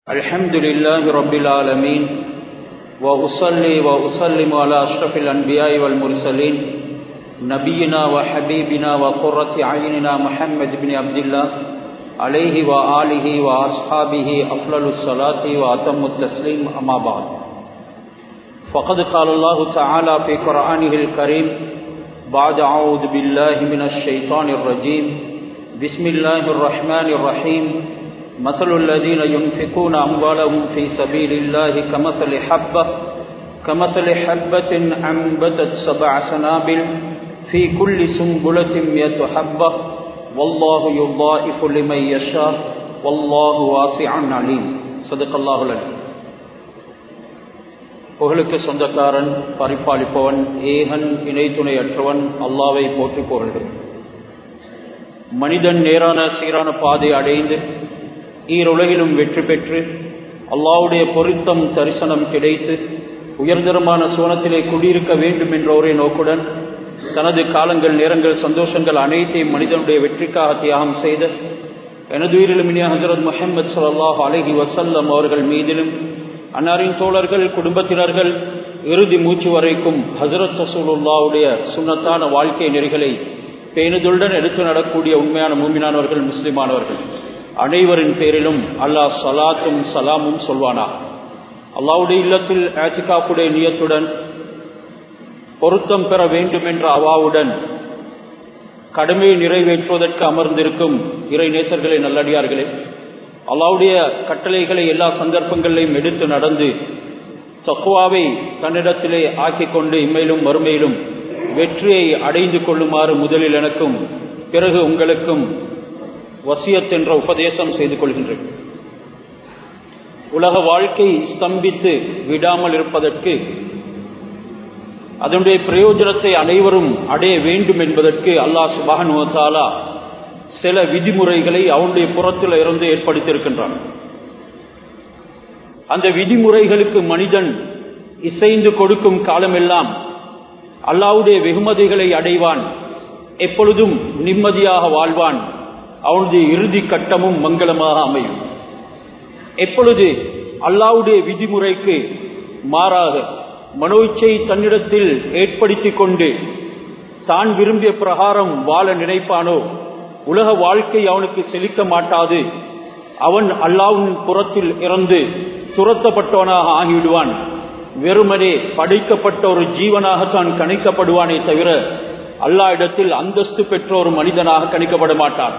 الحمد لله رب العالمين وأصلي وأسلم على أشرف الأنبياء والمرسلين نبينا وحبيبنا وقرة عيننا محمد بن عبد الله عليه وآله وأصحابه أفضل الصلاة وأتم التسليم أما بعد فقد قال الله تعالى في قرآنه الكريم بعد أعوذ بالله من الشيطان الرجيم بسم الله الرحمن الرحيم مثل الذين ينفقون أموالهم في سبيل الله كمثل حبة كمثل حبة أنبتت سبع سنابل في كل سنبلة مئة حبة والله يضاعف لمن يشاء والله واسع عليم صدق الله العليم புகழுக்கு சொந்தக்காரன் பரிபாலிப்பவன் ஏகன் இணை துணையற்றவன் அல்லாவை போற்றி புகழ்கிறேன் மனிதன் நேரான சீரான பாதை அடைந்து ஈருலகிலும் வெற்றி பெற்று அல்லாவுடைய பொருத்தம் தரிசனம் கிடைத்து உயர்தரமான சோனத்திலே குடியிருக்க வேண்டும் என்ற ஒரே நோக்குடன் தனது காலங்கள் நேரங்கள் சந்தோஷங்கள் அனைத்தையும் மனிதனுடைய வெற்றிக்காக தியாகம் செய்த எனது உயிரிலும் இனிய ஹசரத் முஹம்மது சல்லாஹ் அலஹி வசல்லம் அவர்கள் மீதிலும் அன்னாரின் தோழர்கள் குடும்பத்தினர்கள் இறுதி மூச்சு வரைக்கும் ஹசரத் ரசூலுல்லாவுடைய சுண்ணத்தான வாழ்க்கை நெறிகளை பேணுதலுடன் எடுத்து நடக்கூடிய உண்மையான மூமினானவர்கள் முஸ்லிமானவர்கள் அனைவரின் பேரிலும் அல்லாஹ் சலாத்தும் சலாமும் சொல்வானா அல்லாவுடைய இல்லத்தில் ஆத்திகாப்புடைய நியத்துடன் பொருத்தம் பெற வேண்டும் என்ற அவாவுடன் கடமையை நிறைவேற்றுவதற்கு அமர்ந்திருக்கும் இறை நேசர்களே நல்லடியார்களே அல்லாவுடைய கட்டளைகளை எல்லா சந்தர்ப்பங்களிலையும் எடுத்து நடந்து தக்குவாவை தன்னிடத்திலே ஆக்கிக் கொண்டு இம்மையிலும் மறுமையிலும் வெற்றியை அடைந்து கொள்ளுமாறு முதலில் எனக்கும் பிறகு உங்களுக்கும் வசியத் என்ற உபதேசம் செய்து கொள்கின்றேன் உலக வாழ்க்கை ஸ்தம்பித்து விடாமல் இருப்பதற்கு அதனுடைய பிரயோஜனத்தை அனைவரும் அடைய வேண்டும் என்பதற்கு அல்லாஹ் சுபஹன் தாலா சில விதிமுறைகளை அவனுடைய புறத்தில் இருந்து ஏற்படுத்தியிருக்கின்றான் அந்த விதிமுறைகளுக்கு மனிதன் இசைந்து கொடுக்கும் காலமெல்லாம் அல்லாவுடைய வெகுமதிகளை அடைவான் எப்பொழுதும் நிம்மதியாக வாழ்வான் அவனுடைய இறுதி கட்டமும் மங்களமாக அமையும் எப்பொழுது அல்லாவுடைய விதிமுறைக்கு மாறாக மனோச்சை தன்னிடத்தில் ஏற்படுத்தி கொண்டு தான் விரும்பிய பிரகாரம் வாழ நினைப்பானோ உலக வாழ்க்கை அவனுக்கு செழிக்க மாட்டாது அவன் அல்லாவின் புறத்தில் இறந்து துரத்தப்பட்டவனாக ஆகிவிடுவான் வெறுமனே படைக்கப்பட்ட ஒரு ஜீவனாகத்தான் கணிக்கப்படுவானே தவிர அல்லா இடத்தில் அந்தஸ்து பெற்ற ஒரு மனிதனாக கணிக்கப்பட மாட்டான்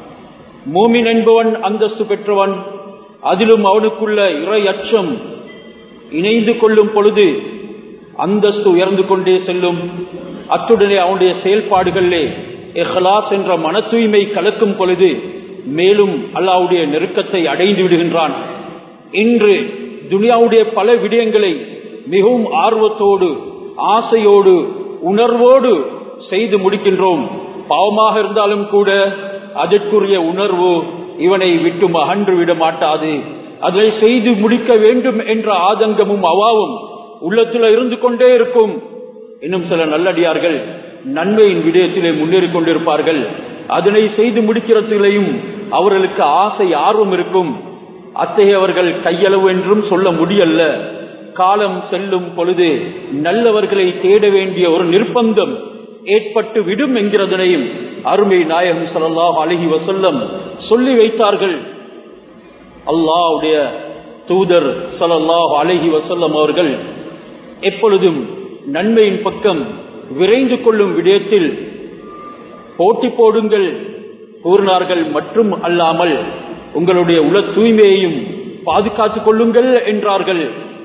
மூமின் என்பவன் அந்தஸ்து பெற்றவன் அதிலும் அவனுக்குள்ள இறை அச்சம் இணைந்து கொள்ளும் பொழுது அந்தஸ்து உயர்ந்து கொண்டே செல்லும் அத்துடனே அவனுடைய செயல்பாடுகளிலே எஹ்லாஸ் என்ற மன தூய்மை கலக்கும் பொழுது மேலும் அல்லாவுடைய நெருக்கத்தை அடைந்து விடுகின்றான் இன்று துனியாவுடைய பல விடயங்களை மிகவும் ஆர்வத்தோடு ஆசையோடு உணர்வோடு செய்து முடிக்கின்றோம் பாவமாக இருந்தாலும் கூட அதற்குரிய உணர்வு இவனை விட்டு அகன்று விட மாட்டாது அதை செய்து முடிக்க வேண்டும் என்ற ஆதங்கமும் அவாவும் உள்ளத்தில் இருந்து கொண்டே இருக்கும் இன்னும் சில நல்லடியார்கள் நன்மையின் விடயத்திலே முன்னேறி கொண்டிருப்பார்கள் அதனை செய்து முடிக்கிறதிலையும் அவர்களுக்கு ஆசை ஆர்வம் இருக்கும் அத்தகையவர்கள் கையளவு என்றும் சொல்ல முடியல காலம் செல்லும் பொழுது நல்லவர்களை தேட வேண்டிய ஒரு நிர்பந்தம் ஏற்பட்டு விடும் என்கிறதனையும் அருமை நாயகம் சல்லாஹ் அழகி வசல்லம் சொல்லி வைத்தார்கள் அல்லாவுடைய தூதர் சலல்லாஹ் அழகி வசல்லம் அவர்கள் எப்பொழுதும் நன்மையின் பக்கம் விரைந்து கொள்ளும் விடயத்தில் போட்டி போடுங்கள் கூறினார்கள் மற்றும் அல்லாமல் உங்களுடைய உல தூய்மையையும் பாதுகாத்துக் கொள்ளுங்கள் என்றார்கள்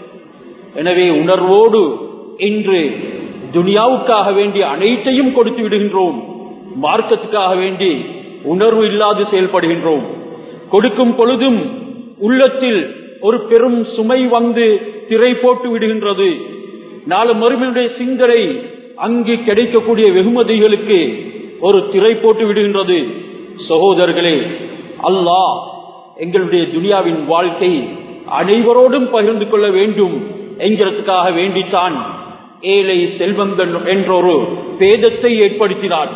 எனவே உணர்வோடு இன்று துனியாவுக்காக வேண்டிய அனைத்தையும் கொடுத்து விடுகின்றோம் மார்க்கத்துக்காக வேண்டி உணர்வு இல்லாது செயல்படுகின்றோம் கொடுக்கும் பொழுதும் உள்ளத்தில் ஒரு பெரும் சுமை வந்து திரை போட்டு விடுகின்றது நாலு மறுமையுடைய சிந்தனை அங்கு கிடைக்கக்கூடிய வெகுமதிகளுக்கு ஒரு திரை போட்டு விடுகின்றது சகோதரர்களே அல்லாஹ் எங்களுடைய துனியாவின் வாழ்க்கை அனைவரோடும் பகிர்ந்து கொள்ள வேண்டும் என்கிறதுக்காக வேண்டித்தான் ஏழை செல்வங்கள் என்ற ஒரு பேதத்தை ஏற்படுத்தினார்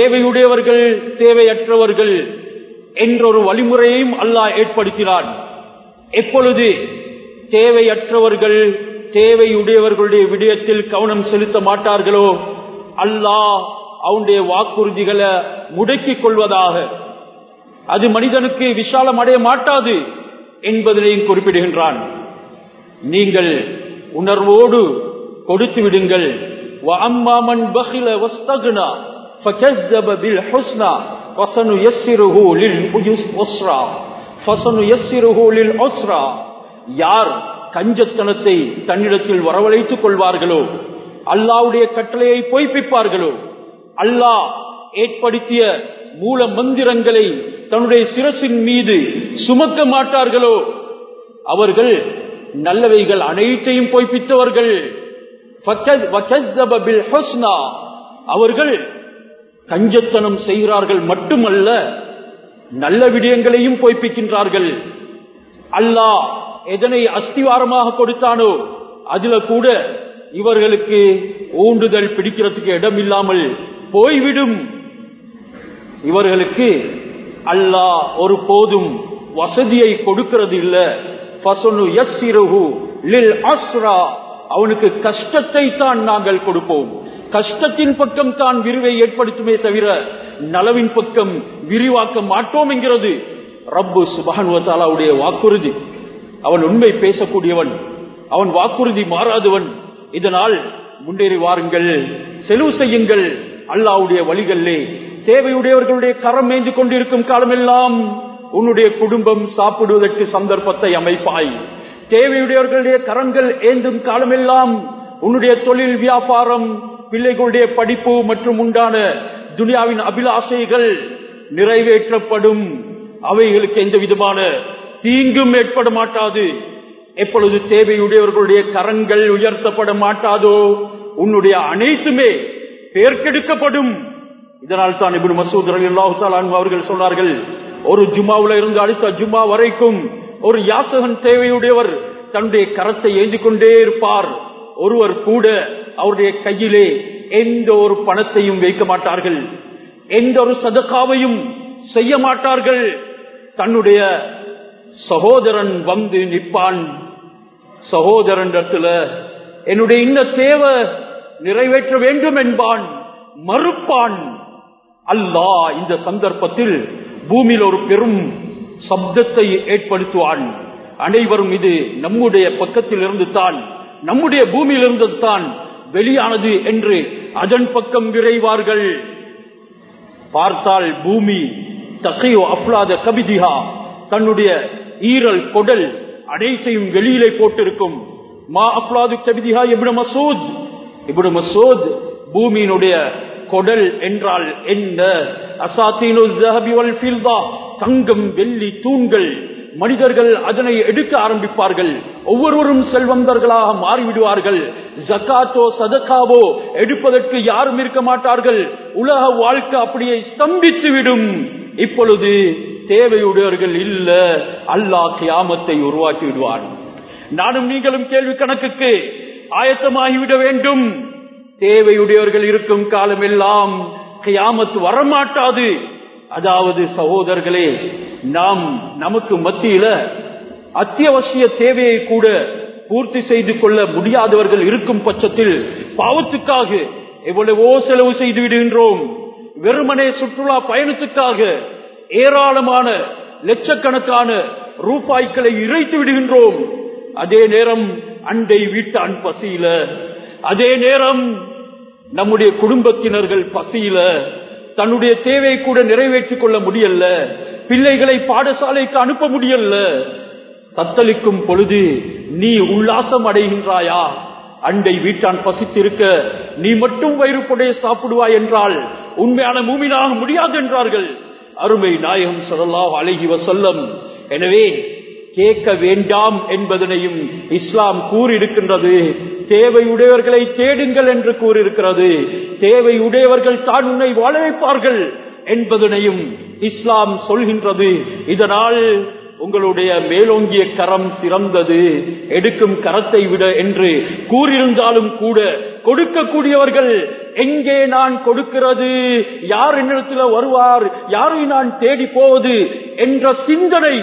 தேவையுடையவர்கள் தேவையற்றவர்கள் என்ற ஒரு வழிமுறையையும் அல்லாஹ் ஏற்படுத்தினான் எப்பொழுது தேவையற்றவர்கள் தேவையுடையவர்களுடைய விடயத்தில் கவனம் செலுத்த மாட்டார்களோ அல்லாஹ் அவனுடைய வாக்குறுதிகளை முடக்கிக் கொள்வதாக அது மனிதனுக்கு விஷாலம் அடைய மாட்டாது என்பதனையும் குறிப்பிடுகின்றான் நீங்கள் உணர்வோடு கொடுத்து விடுங்கள் وَأَمَّا مَنْ بَخِلَ وَاسْتَغْنَى فَكَذَّبَ بِالْحُسْنَى فَسَنُيَسِّرُهُ لِلْعُسْرَى فَسَنُيَسِّرُهُ لِلْعُسْرَى யார் கஞ்சத்தனத்தை தன்னிடத்தில் வரவழைத்துக் கொள்வார்களோ அல்லாவுடைய கட்டளையை பொய்ப்பிப்பார்களோ அல்லாஹ் ஏற்படுத்திய மூல மந்திரங்களை தன்னுடைய சிரசின் மீது சுமக்க மாட்டார்களோ அவர்கள் நல்லவைகள் அனைத்தையும் பொய்ப்பித்தவர்கள் அவர்கள் கஞ்சத்தனம் செய்கிறார்கள் மட்டுமல்ல நல்ல விடயங்களையும் பொய்ப்பிக்கின்றார்கள் அல்லாஹ் எதனை அஸ்திவாரமாக கொடுத்தானோ அதுல கூட இவர்களுக்கு ஊண்டுதல் பிடிக்கிறதுக்கு இடம் இல்லாமல் போய்விடும் இவர்களுக்கு அல்லாஹ் ஒரு போதும் வசதியை கொடுக்கிறது இல்ல அவனுக்கு கஷ்டத்தை தான் நாங்கள் கொடுப்போம் கஷ்டத்தின் பக்கம் தான் விரிவை ஏற்படுத்துமே தவிர நலவின் பக்கம் விரிவாக்க மாட்டோம் என்கிறது ரப்பு சுபானுவத்தாலாவுடைய வாக்குறுதி அவன் உண்மை பேசக்கூடியவன் அவன் வாக்குறுதி மாறாதவன் இதனால் முன்னேறி வாருங்கள் செலவு செய்யுங்கள் அல்லாவுடைய வழிகளிலே தேவையுடையவர்களுடைய கரம் மேய்ந்து கொண்டிருக்கும் காலமெல்லாம் உன்னுடைய குடும்பம் சாப்பிடுவதற்கு சந்தர்ப்பத்தை அமைப்பாய் தேவையுடையவர்களுடைய கரங்கள் ஏந்தும் காலமெல்லாம் உன்னுடைய தொழில் வியாபாரம் பிள்ளைகளுடைய படிப்பு மற்றும் உண்டான துனியாவின் அபிலாசைகள் நிறைவேற்றப்படும் அவைகளுக்கு எந்த விதமான தீங்கும் ஏற்பட மாட்டாது எப்பொழுது தேவையுடையவர்களுடைய கரங்கள் உயர்த்தப்பட மாட்டாதோ உன்னுடைய அனைத்துமே பேர்க்கெடுக்கப்படும் இதனால் தான் இப்படி மசூத் அலி அல்லாஹான் அவர்கள் சொன்னார்கள் ஒரு ஜுமாவுல இருந்து அடுத்த ஜுமா வரைக்கும் ஒரு யாசகன் தேவையுடையவர் தன்னுடைய கரத்தை ஏந்தி கொண்டே இருப்பார் ஒருவர் கூட அவருடைய கையிலே எந்த ஒரு பணத்தையும் வைக்க மாட்டார்கள் எந்த ஒரு சதக்காவையும் செய்ய மாட்டார்கள் தன்னுடைய சகோதரன் வந்து நிற்பான் சகோதரன் என்னுடைய இன்ன தேவை நிறைவேற்ற வேண்டும் என்பான் மறுப்பான் அல்லாஹ் இந்த சந்தர்ப்பத்தில் பூமியில் ஒரு பெரும் சப்தத்தை ஏற்படுத்துவான் அனைவரும் இது நம்முடைய பக்கத்தில் இருந்து தான் நம்முடைய பூமியில் இருந்து தான் வெளியானது என்று அதன் பக்கம் விரைவார்கள் பார்த்தால் பூமி தகையோ அப்லாத கபிதிகா தன்னுடைய ஈரல் கொடல் அனைத்தையும் வெளியிலே போட்டிருக்கும் மா அப்லாது கபிதிகா இப்னு மசூத் இப்னு மசூத் பூமியினுடைய கொடல் என்றால் என்ன அசாத்தீனு ஜஹபி வல் ஃபில்தா தங்கம் வெள்ளி தூண்கள் மனிதர்கள் அதனை எடுக்க ஆரம்பிப்பார்கள் ஒவ்வொருவரும் செல்வந்தர்களாக மாறிவிடுவார்கள் ஜக்காத்தோ சதக்காவோ எடுப்பதற்கு யாரும் இருக்க மாட்டார்கள் உலக வாழ்க்கை அப்படியே ஸ்தம்பித்து விடும் இப்பொழுது தேவையுடையவர்கள் இல்ல அல்லாஹ் கியாமத்தை உருவாக்கி விடுவார் நானும் நீங்களும் கேள்வி கணக்குக்கு ஆயத்தமாகிவிட வேண்டும் தேவையுடையவர்கள் இருக்கும் காலமெல்லாம் கியாமத்து வரமாட்டாது அதாவது சகோதரர்களே நாம் நமக்கு மத்தியில அத்தியாவசிய தேவையை கூட பூர்த்தி செய்து கொள்ள முடியாதவர்கள் இருக்கும் பட்சத்தில் பாவத்துக்காக எவ்வளவோ செலவு செய்து விடுகின்றோம் வெறுமனே சுற்றுலா பயணத்துக்காக ஏராளமான லட்சக்கணக்கான ரூபாய்களை இறைத்து விடுகின்றோம் அதே நேரம் அண்டை வீட்டான் பசியில அதே நேரம் நம்முடைய குடும்பத்தினர்கள் பசியில தன்னுடைய தேவையை கூட நிறைவேற்றிக் கொள்ள முடியல பிள்ளைகளை பாடசாலைக்கு அனுப்ப முடியல தத்தளிக்கும் பொழுது நீ உல்லாசம் அடைகின்றாயா அண்டை வீட்டான் பசித்திருக்க நீ மட்டும் வயிறுப்படைய சாப்பிடுவாய் என்றால் உண்மையான மூமினாக முடியாது என்றார்கள் அருமை நாயகம் சொல்லலாம் அழகி வசல்லம் எனவே கேட்க வேண்டாம் என்பதனையும் இஸ்லாம் கூறியிருக்கின்றது தேவையுடையவர்களை தேடுங்கள் என்று கூறியிருக்கிறது தேவையுடையவர்கள் தான் உன்னை வாழ வைப்பார்கள் என்பதனையும் இஸ்லாம் சொல்கின்றது இதனால் உங்களுடைய மேலோங்கிய கரம் சிறந்தது எடுக்கும் கரத்தை விட என்று கூறியிருந்தாலும் கூட கொடுக்கக்கூடியவர்கள் எங்கே நான் கொடுக்கிறது யார் என்னிடத்தில் வருவார் யாரை நான் தேடி போவது என்ற சிந்தனை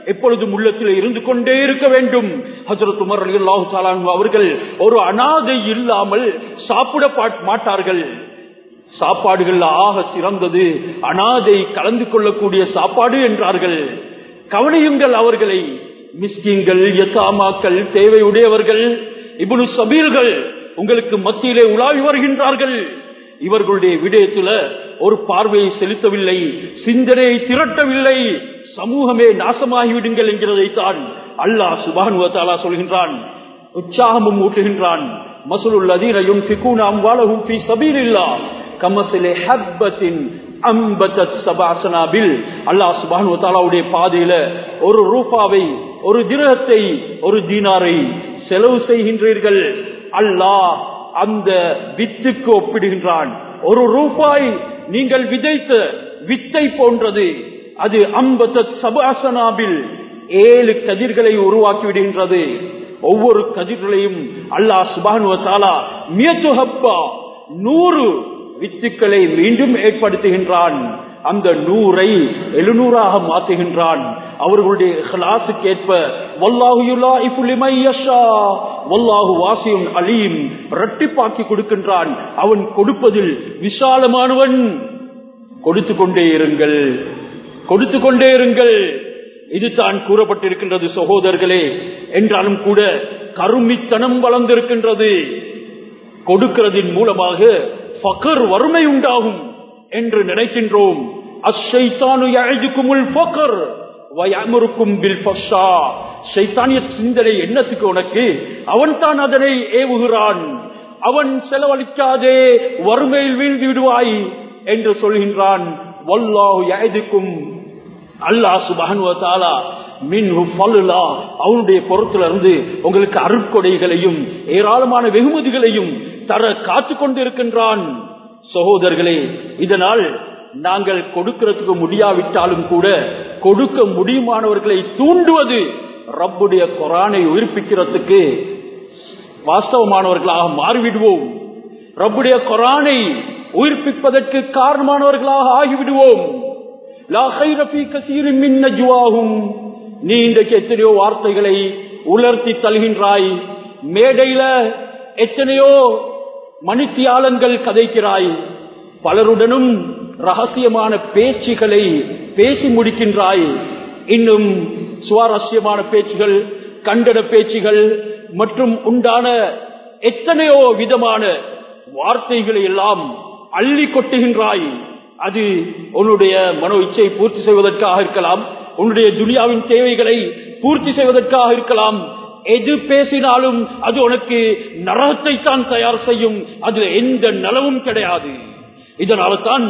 எப்பொழுதும் உள்ளத்தில் இருந்து கொண்டே இருக்க வேண்டும் ஹசரத் உமர் அல்லாஹு தாலான் அவர்கள் ஒரு அனாதை இல்லாமல் சாப்பிட மாட்டார்கள் சாப்பாடுகள் ஆக சிறந்தது அனாதை கலந்து கொள்ளக்கூடிய சாப்பாடு என்றார்கள் கவனியுங்கள் அவர்களை மிஸ்கின்கள் எத்தாமாக்கள் தேவையுடையவர்கள் இபுனு சபீர்கள் உங்களுக்கு மத்தியிலே உலாவி வருகின்றார்கள் இவர்களுடைய விடயத்துல ஒரு பார்வையை செலுத்தவில்லை சிந்தனையை திரட்டவில்லை சமூகமே நாசமாகிவிடுங்கள் என்கிறதைத்தான் அல்லாஹ் சுபானுவத்தாலா சொல்கின்றான் உற்சாகமும் ஊட்டுகின்றான் மசூலுல் அதீன யுன்ஃபிகூன அம்வாலஹும் ஃபீ சபீலில்லாஹ் கமஸலி ஹப்பத்தின் அம்பதத் சபாசனாபில் அல்லாஹ் சுப்ஹானஹு வ தஆலாவுடைய பாதையில ஒரு ரூபாவை ஒரு திரகத்தை ஒரு தீனாரை செலவு செய்கின்றீர்கள் அல்லாஹ் அந்த வித்துக்கு ஒப்பிடுகின்றான் ஒரு ரூபாய் நீங்கள் விதைத்த வித்தை போன்றது அது அம்பதத் சபாசனாபில் ஏழு கதிர்களை உருவாக்கி விடுகின்றது ஒவ்வொரு கதிர்களையும் அல்லாஹ் சுபானுவத்தாலா மியத்துஹப்பா நூறு வித்துக்களை மீண்டும் ஏற்படுத்துகின்றான் அந்த நூறை எழுநூறாக மாற்றுகின்றான் அவர்களுடைய கிளாஸுக்கு ஏற்ப வல்லாஹு வாசியும் அலீம் ரட்டிப்பாக்கி கொடுக்கின்றான் அவன் கொடுப்பதில் விசாலமானவன் கொடுத்து கொண்டே இருங்கள் கொடுத்து கொண்டே இருங்கள் இதுதான் கூறப்பட்டிருக்கின்றது சகோதரர்களே என்றாலும் கூட கருமித்தனம் வளர்ந்திருக்கின்றது கொடுக்கிறதின் மூலமாக ஃபக்கர் வறுமை உண்டாகும் என்று நினைக்கின்றோம் அஷைத்தானு எழுதுக்குமுள் ஃபக்கர் வயமுறுக்கும் பில் ஃபஷா சைத்தானிய சிந்தனை என்னத்துக்கு உனக்கு அவன் தான் அதனை ஏவுகிறான் அவன் செலவழிக்காதே வறுமையில் வீழ்ந்து விடுவாய் என்று சொல்கின்றான் வல்லாஹு யாதுக்கும் அல்லாஹ் சுபானுவத்தாலா மின்ஹு ஃபல்லுலா அவனுடைய பொறுத்திலிருந்து உங்களுக்கு அருட்கொடைகளையும் ஏராளமான வெகுமதிகளையும் தர காத்து கொண்டிருக்கின்றான் சகோதரர்களே இதனால் நாங்கள் கொடுக்கிறதுக்கு முடியாவிட்டாலும் கூட கொடுக்க முடியுமானவர்களை தூண்டுவது ரப்புடைய கொரானை உயிர்ப்பிக்கிறதுக்கு வாஸ்தவமானவர்களாக மாறிவிடுவோம் ரப்புடைய கொரானை உயிர்ப்பிப்பதற்கு காரணமானவர்களாக ஆகிவிடுவோம் நீ இன்றைக்கு எத்தனையோ வார்த்தைகளை உலர்த்தி தருகின்றாய் மேடையில எத்தனையோ மணித்தியாலங்கள் கதைக்கிறாய் பலருடனும் ரகசியமான பேச்சுகளை பேசி முடிக்கின்றாய் இன்னும் சுவாரஸ்யமான பேச்சுகள் கண்டன பேச்சுகள் மற்றும் உண்டான எத்தனையோ விதமான வார்த்தைகளை எல்லாம் அள்ளி கொட்டுகின்றாய் அது உன்னுடைய மனோ இச்சை பூர்த்தி செய்வதற்காக இருக்கலாம் உன்னுடைய துனியாவின் தேவைகளை பூர்த்தி செய்வதற்காக இருக்கலாம் எது பேசினாலும் அது உனக்கு நரகத்தை தான் தயார் செய்யும் அதுல எந்த நலவும் கிடையாது இதனால தான்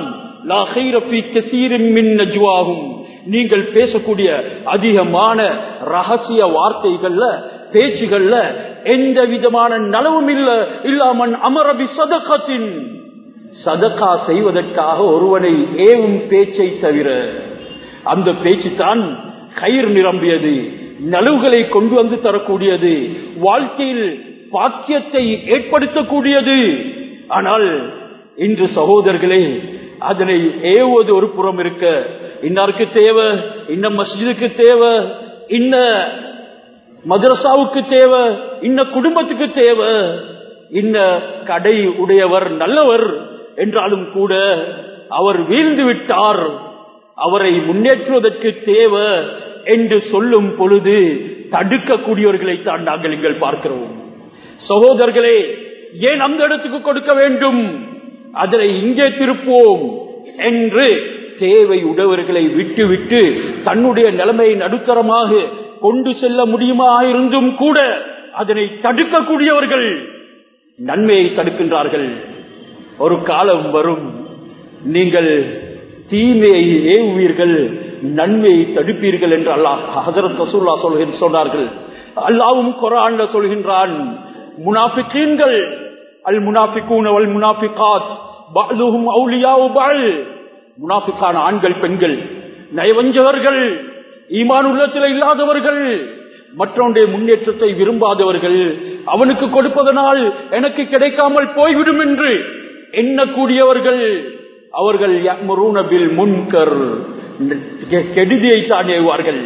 நீங்கள் பேசக்கூடிய அதிகமான ரகசிய வார்த்தைகள்ல பேச்சுகள்ல எந்த விதமான நலவும் இல்ல இல்லாமன் அமரபி சதகத்தின் சதக்கா செய்வதற்காக ஒருவனை ஏவும் பேச்சை தவிர அந்த பேச்சு தான் கயிறு நிரம்பியது நலவுகளை கொண்டு வந்து தரக்கூடியது வாழ்க்கையில் பாக்கியத்தை ஏற்படுத்தக்கூடியது ஆனால் இன்று சகோதரர்களே அதனை ஏவுவது ஒரு புறம் இருக்க இன்னாருக்கு தேவை இன்ன மஸ்ஜிதுக்கு தேவை இன்ன மதரசாவுக்கு தேவை இன்ன குடும்பத்துக்கு தேவை இன்ன கடை உடையவர் நல்லவர் என்றாலும் கூட அவர் வீழ்ந்து விட்டார் அவரை முன்னேற்றுவதற்கு தேவை என்று சொல்லும் பொழுது தடுக்கக்கூடியவர்களைத்தான் நாங்கள் இங்கள் பார்க்கிறோம் சகோதரர்களே ஏன் அந்த இடத்துக்கு கொடுக்க வேண்டும் அதனை இங்கே திருப்போம் என்று தேவை உடையவர்களை விட்டு விட்டு தன்னுடைய நிலைமையை நடுத்தரமாக கொண்டு செல்ல முடியுமா இருந்தும் கூட அதனை தடுக்கக்கூடியவர்கள் நன்மையை தடுக்கின்றார்கள் ஒரு காலம் வரும் நீங்கள் தீமையை ஏவுவீர்கள் நன்மையை தடுப்பீர்கள் என்று அல்லாஹ் ஹசரத் ரசூல்லா சொல்கிற சொன்னார்கள் அல்லாவும் குரான்ல சொல்கின்றான் முனாஃபிக்கீன்கள் அல் முனாஃபிகூன் அல் முனாஃபிகாத் பாலுஹும் அவுலியாவு பால் முனாஃபிக்கான ஆண்கள் பெண்கள் நயவஞ்சவர்கள் ஈமான் உள்ளத்தில் இல்லாதவர்கள் மற்றொன்றைய முன்னேற்றத்தை விரும்பாதவர்கள் அவனுக்கு கொடுப்பதனால் எனக்கு கிடைக்காமல் போய்விடும் என்று எண்ணக்கூடியவர்கள் அவர்கள் முன்கர் கெடுதியை தான் ஏவுவார்கள்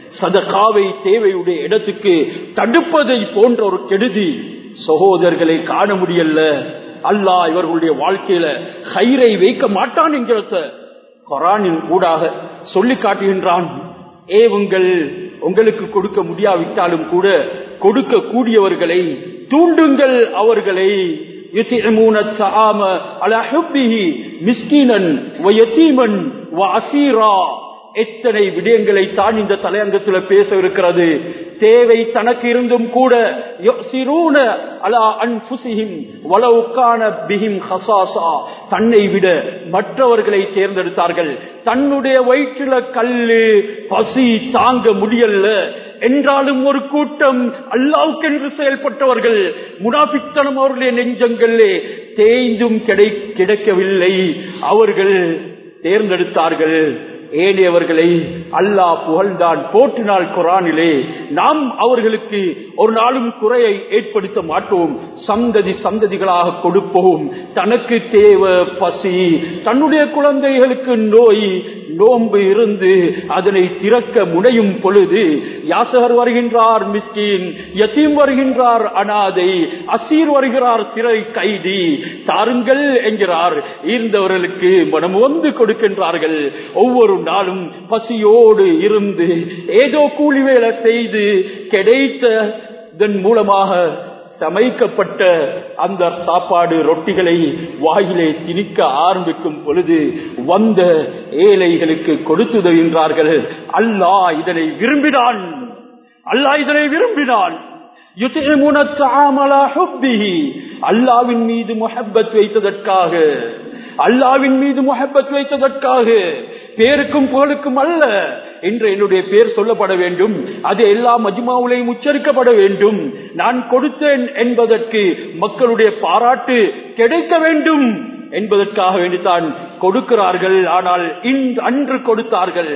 சதகாவை தேவையுடைய இடத்துக்கு தடுப்பதை போன்ற ஒரு கெடுதி சகோதரர்களை காண முடியல அல்லாஹ் இவர்களுடைய வாழ்க்கையில கயிறை வைக்க மாட்டான் என்கிறத கொரானின் ஊடாக சொல்லி காட்டுகின்றான் ஏவுங்கள் உங்களுக்கு கொடுக்க முடியாவிட்டாலும் கூட கொடுக்க கூடியவர்களை தூண்டுங்கள் அவர்களை يطعمون الطعام على حبه مسكينا ويتيما واسيرا எத்தனை விடயங்களை தான் இந்த தலையங்கத்தில் பேச இருக்கிறது தேவை தனக்கு இருந்தும் கூட யஸிரூன அலா அன்ஃபுஸிஹிம் வலவ் கான பிஹிம் ஹஸாஸா தன்னை விட மற்றவர்களை தேர்ந்தெடுத்தார்கள் தன்னுடைய வயிற்றில கல்லு பசி தாங்க முடியல என்றாலும் ஒரு கூட்டம் அல்லாவுக்கென்று செயல்பட்டவர்கள் முனாபித்தனம் அவர்களுடைய நெஞ்சங்களே தேய்ந்தும் கிடை கிடைக்கவில்லை அவர்கள் தேர்ந்தெடுத்தார்கள் ஏனையவர்களை அல்லாஹ் புகழ்ந்தான் போற்றினால் குரானிலே நாம் அவர்களுக்கு ஒரு நாளும் குறையை ஏற்படுத்த மாட்டோம் சந்ததி சந்ததிகளாக கொடுப்போம் தனக்கு தேவை பசி தன்னுடைய குழந்தைகளுக்கு நோய் நோன்பு இருந்து அதனை திறக்க முனையும் பொழுது யாசகர் வருகின்றார் மிஸ்கின் யத்தீம் வருகின்றார் அனாதை அசீர் வருகிறார் சிறை கைதி தாருங்கள் என்கிறார் ஈர்ந்தவர்களுக்கு மனம் வந்து கொடுக்கின்றார்கள் ஒவ்வொரு நாளும் பசியோடு இருந்து ஏதோ கூலி வேலை செய்து கிடைத்ததன் மூலமாக சமைக்கப்பட்ட அந்த சாப்பாடு ரொட்டிகளை வாயிலே திணிக்க ஆரம்பிக்கும் பொழுது வந்த ஏழைகளுக்கு கொடுத்துதவின்றார்கள் அல்லாஹ் இதனை விரும்பினான் அல்லாஹ் இதனை விரும்பினான் அல்லாவின் மீது முஹப்பத் வைத்ததற்காக அல்லாவின் மீது முஹப்பத் வைத்ததற்காக பேருக்கும் புகழுக்கும் அல்ல என்று என்னுடைய பேர் சொல்லப்பட வேண்டும் அது எல்லா மஜ்மாவுலையும் உச்சரிக்கப்பட வேண்டும் நான் கொடுத்தேன் என்பதற்கு மக்களுடைய பாராட்டு கிடைக்க வேண்டும் என்பதற்காக வேண்டித்தான் கொடுக்கிறார்கள் ஆனால் அன்று கொடுத்தார்கள்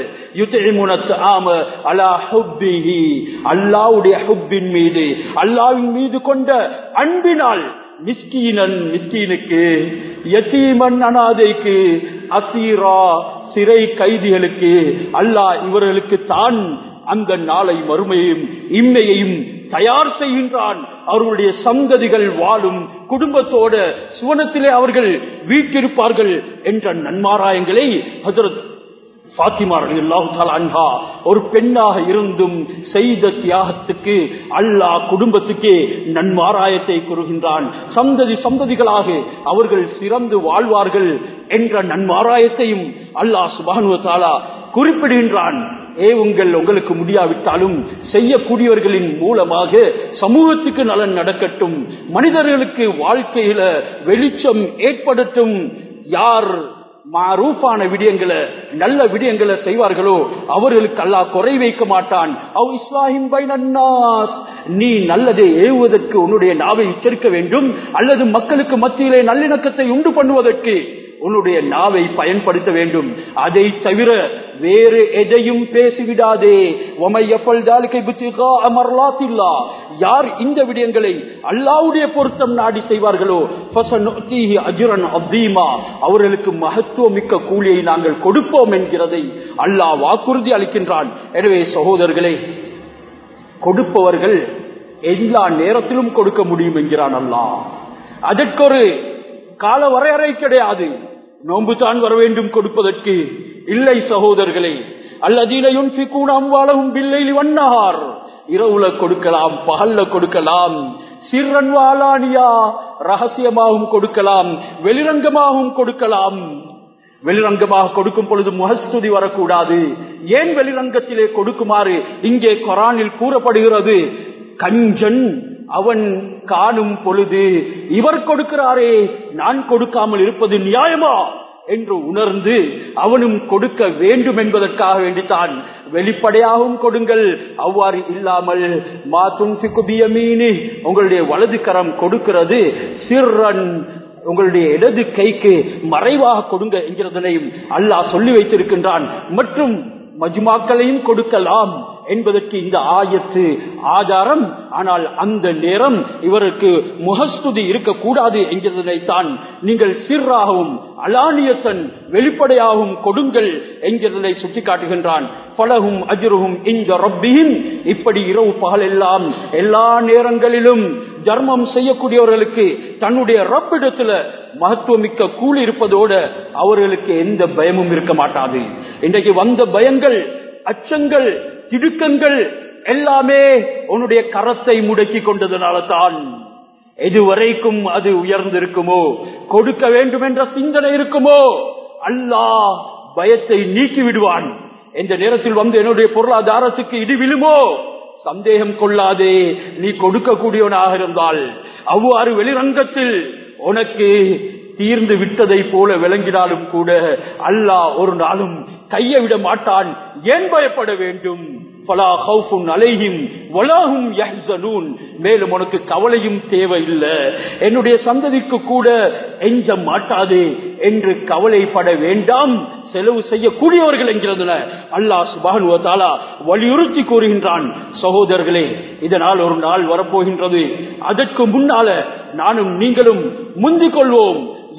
அல்லாவுடைய ஹுப்பின் மீது அல்லாவின் மீது கொண்ட அன்பினால் மிஸ்கீனன் மிஸ்கீனுக்கு யத்தீமன் அனாதைக்கு அசீரா சிறை கைதிகளுக்கு அல்லாஹ் இவர்களுக்கு தான் அந்த நாளை மறுமையையும் இம்மையையும் தயார் செய்கின்றான் அவர்களுடைய சந்ததிகள் வாழும் குடும்பத்தோட சுவனத்திலே அவர்கள் வீட்டிருப்பார்கள் என்ற நன்மாராயங்களை ஹசரத் அன்ஹா ஒரு பெண்ணாக இருந்தும் செய்த தியாகத்துக்கு அல்லாஹ் குடும்பத்துக்கே நன்மாராயத்தை கூறுகின்றான் சந்ததி சந்ததிகளாக அவர்கள் சிறந்து வாழ்வார்கள் என்ற நன்மாராயத்தையும் அல்லாஹ் சுபானுவத்தாலா குறிப்பிடுகின்றான் ஏவுங்கள் உங்களுக்கு முடியாவிட்டாலும் செய்யக்கூடியவர்களின் மூலமாக சமூகத்துக்கு நலன் நடக்கட்டும் மனிதர்களுக்கு வாழ்க்கையில வெளிச்சம் ஏற்படட்டும் யார் மாரூஃபான விடயங்களை நல்ல விடயங்களை செய்வார்களோ அவர்களுக்கு அல்லாஹ் குறை வைக்க மாட்டான் அவ் இஸ்லாஹிம் பைனன்னாஸ் நீ நல்லதை ஏவுவதற்கு உன்னுடைய நாவை உச்சரிக்க வேண்டும் அல்லது மக்களுக்கு மத்தியிலே நல்லிணக்கத்தை உண்டு பண்ணுவதற்கு உன்னுடைய நாவை பயன்படுத்த வேண்டும் அதை தவிர வேறு எதையும் பேசிவிடாதே யார் இந்த விடயங்களை அல்லாவுடைய பொருத்தம் நாடி செய்வார்களோ அவர்களுக்கு மகத்துவம் மிக்க கூலியை நாங்கள் கொடுப்போம் என்கிறதை அல்லாஹ் வாக்குறுதி அளிக்கின்றான் எனவே சகோதரர்களே கொடுப்பவர்கள் எல்லா நேரத்திலும் கொடுக்க முடியும் என்கிறான் அல்லாஹ் அதற்கொரு கால வரையறை கிடையாது நோன்பு தான் வர வேண்டும் கொடுப்பதற்கு இல்லை சகோதரர்களே அல்லதீனையும் அம்பாலகும் பில்லை வண்ணார் இரவுல கொடுக்கலாம் பகல்ல கொடுக்கலாம் சிறன் வாலானியா ரகசியமாகவும் கொடுக்கலாம் வெளிரங்கமாகவும் கொடுக்கலாம் வெளிரங்கமாக கொடுக்கும் பொழுது முகஸ்துதி வரக்கூடாது ஏன் வெளிரங்கத்திலே கொடுக்குமாறு இங்கே கொரானில் கூறப்படுகிறது கஞ்சன் அவன் காணும் பொழுது இவர் கொடுக்கிறாரே நான் கொடுக்காமல் இருப்பது நியாயமா என்று உணர்ந்து அவனும் கொடுக்க வேண்டும் என்பதற்காக வேண்டித்தான் வெளிப்படையாகவும் கொடுங்கள் அவ்வாறு இல்லாமல் மா துன்பிக்குபியமீனி உங்களுடைய வலது கரம் கொடுக்கிறது சிறன் உங்களுடைய இடது கைக்கு மறைவாக கொடுங்க என்கிறதனையும் அல்லாஹ் சொல்லி வைத்திருக்கின்றான் மற்றும் மஜ்மாக்களையும் கொடுக்கலாம் என்பதற்கு இந்த ஆயத்து ஆதாரம் ஆனால் அந்த நேரம் இவருக்கு முகஸ்துதி இருக்கக்கூடாது என்கிறதைத்தான் நீங்கள் சிறாகவும் அலானியத்தன் வெளிப்படையாகவும் கொடுங்கள் என்கிறதை சுட்டிக்காட்டுகின்றான் பலகும் அஜுருகும் இந்த ரப்பியின் இப்படி இரவு பகல் எல்லாம் எல்லா நேரங்களிலும் தர்மம் செய்யக்கூடியவர்களுக்கு தன்னுடைய ரப்பிடத்துல மகத்துவமிக்க கூலி இருப்பதோடு அவர்களுக்கு எந்த பயமும் இருக்க மாட்டாது இன்றைக்கு வந்த பயங்கள் அச்சங்கள் திடுக்கங்கள் எல்லாமே உன்னுடைய கரத்தை முடக்கி கொண்டதுனால தான் எதுவரைக்கும் அது உயர்ந்திருக்குமோ கொடுக்க வேண்டும் என்ற சிந்தனை இருக்குமோ அல்லாஹ் பயத்தை நீக்கி விடுவான் எந்த நேரத்தில் வந்து என்னுடைய பொருளாதாரத்துக்கு இடி விழுமோ சந்தேகம் கொள்ளாதே நீ கொடுக்கக்கூடியவனாக இருந்தால் அவ்வாறு வெளிரங்கத்தில் உனக்கு தீர்ந்து விட்டதை போல விளங்கினாலும் கூட அல்லாஹ் ஒரு நாளும் கையை விட மாட்டான் ஏன் பயப்பட வேண்டும் மேலும் உனக்கு கவலையும் தேவையில்லை என்னுடைய சந்ததிக்கு கூட எஞ்ச மாட்டாது என்று கவலைப்பட வேண்டாம் செலவு செய்யக்கூடியவர்கள் என்கிறதுல அல்லாஹ் சுபானுவத்தாலா வலியுறுத்தி கூறுகின்றான் சகோதரர்களே இதனால் ஒரு நாள் வரப்போகின்றது அதற்கு முன்னால நானும் நீங்களும் முந்திக் கொள்வோம்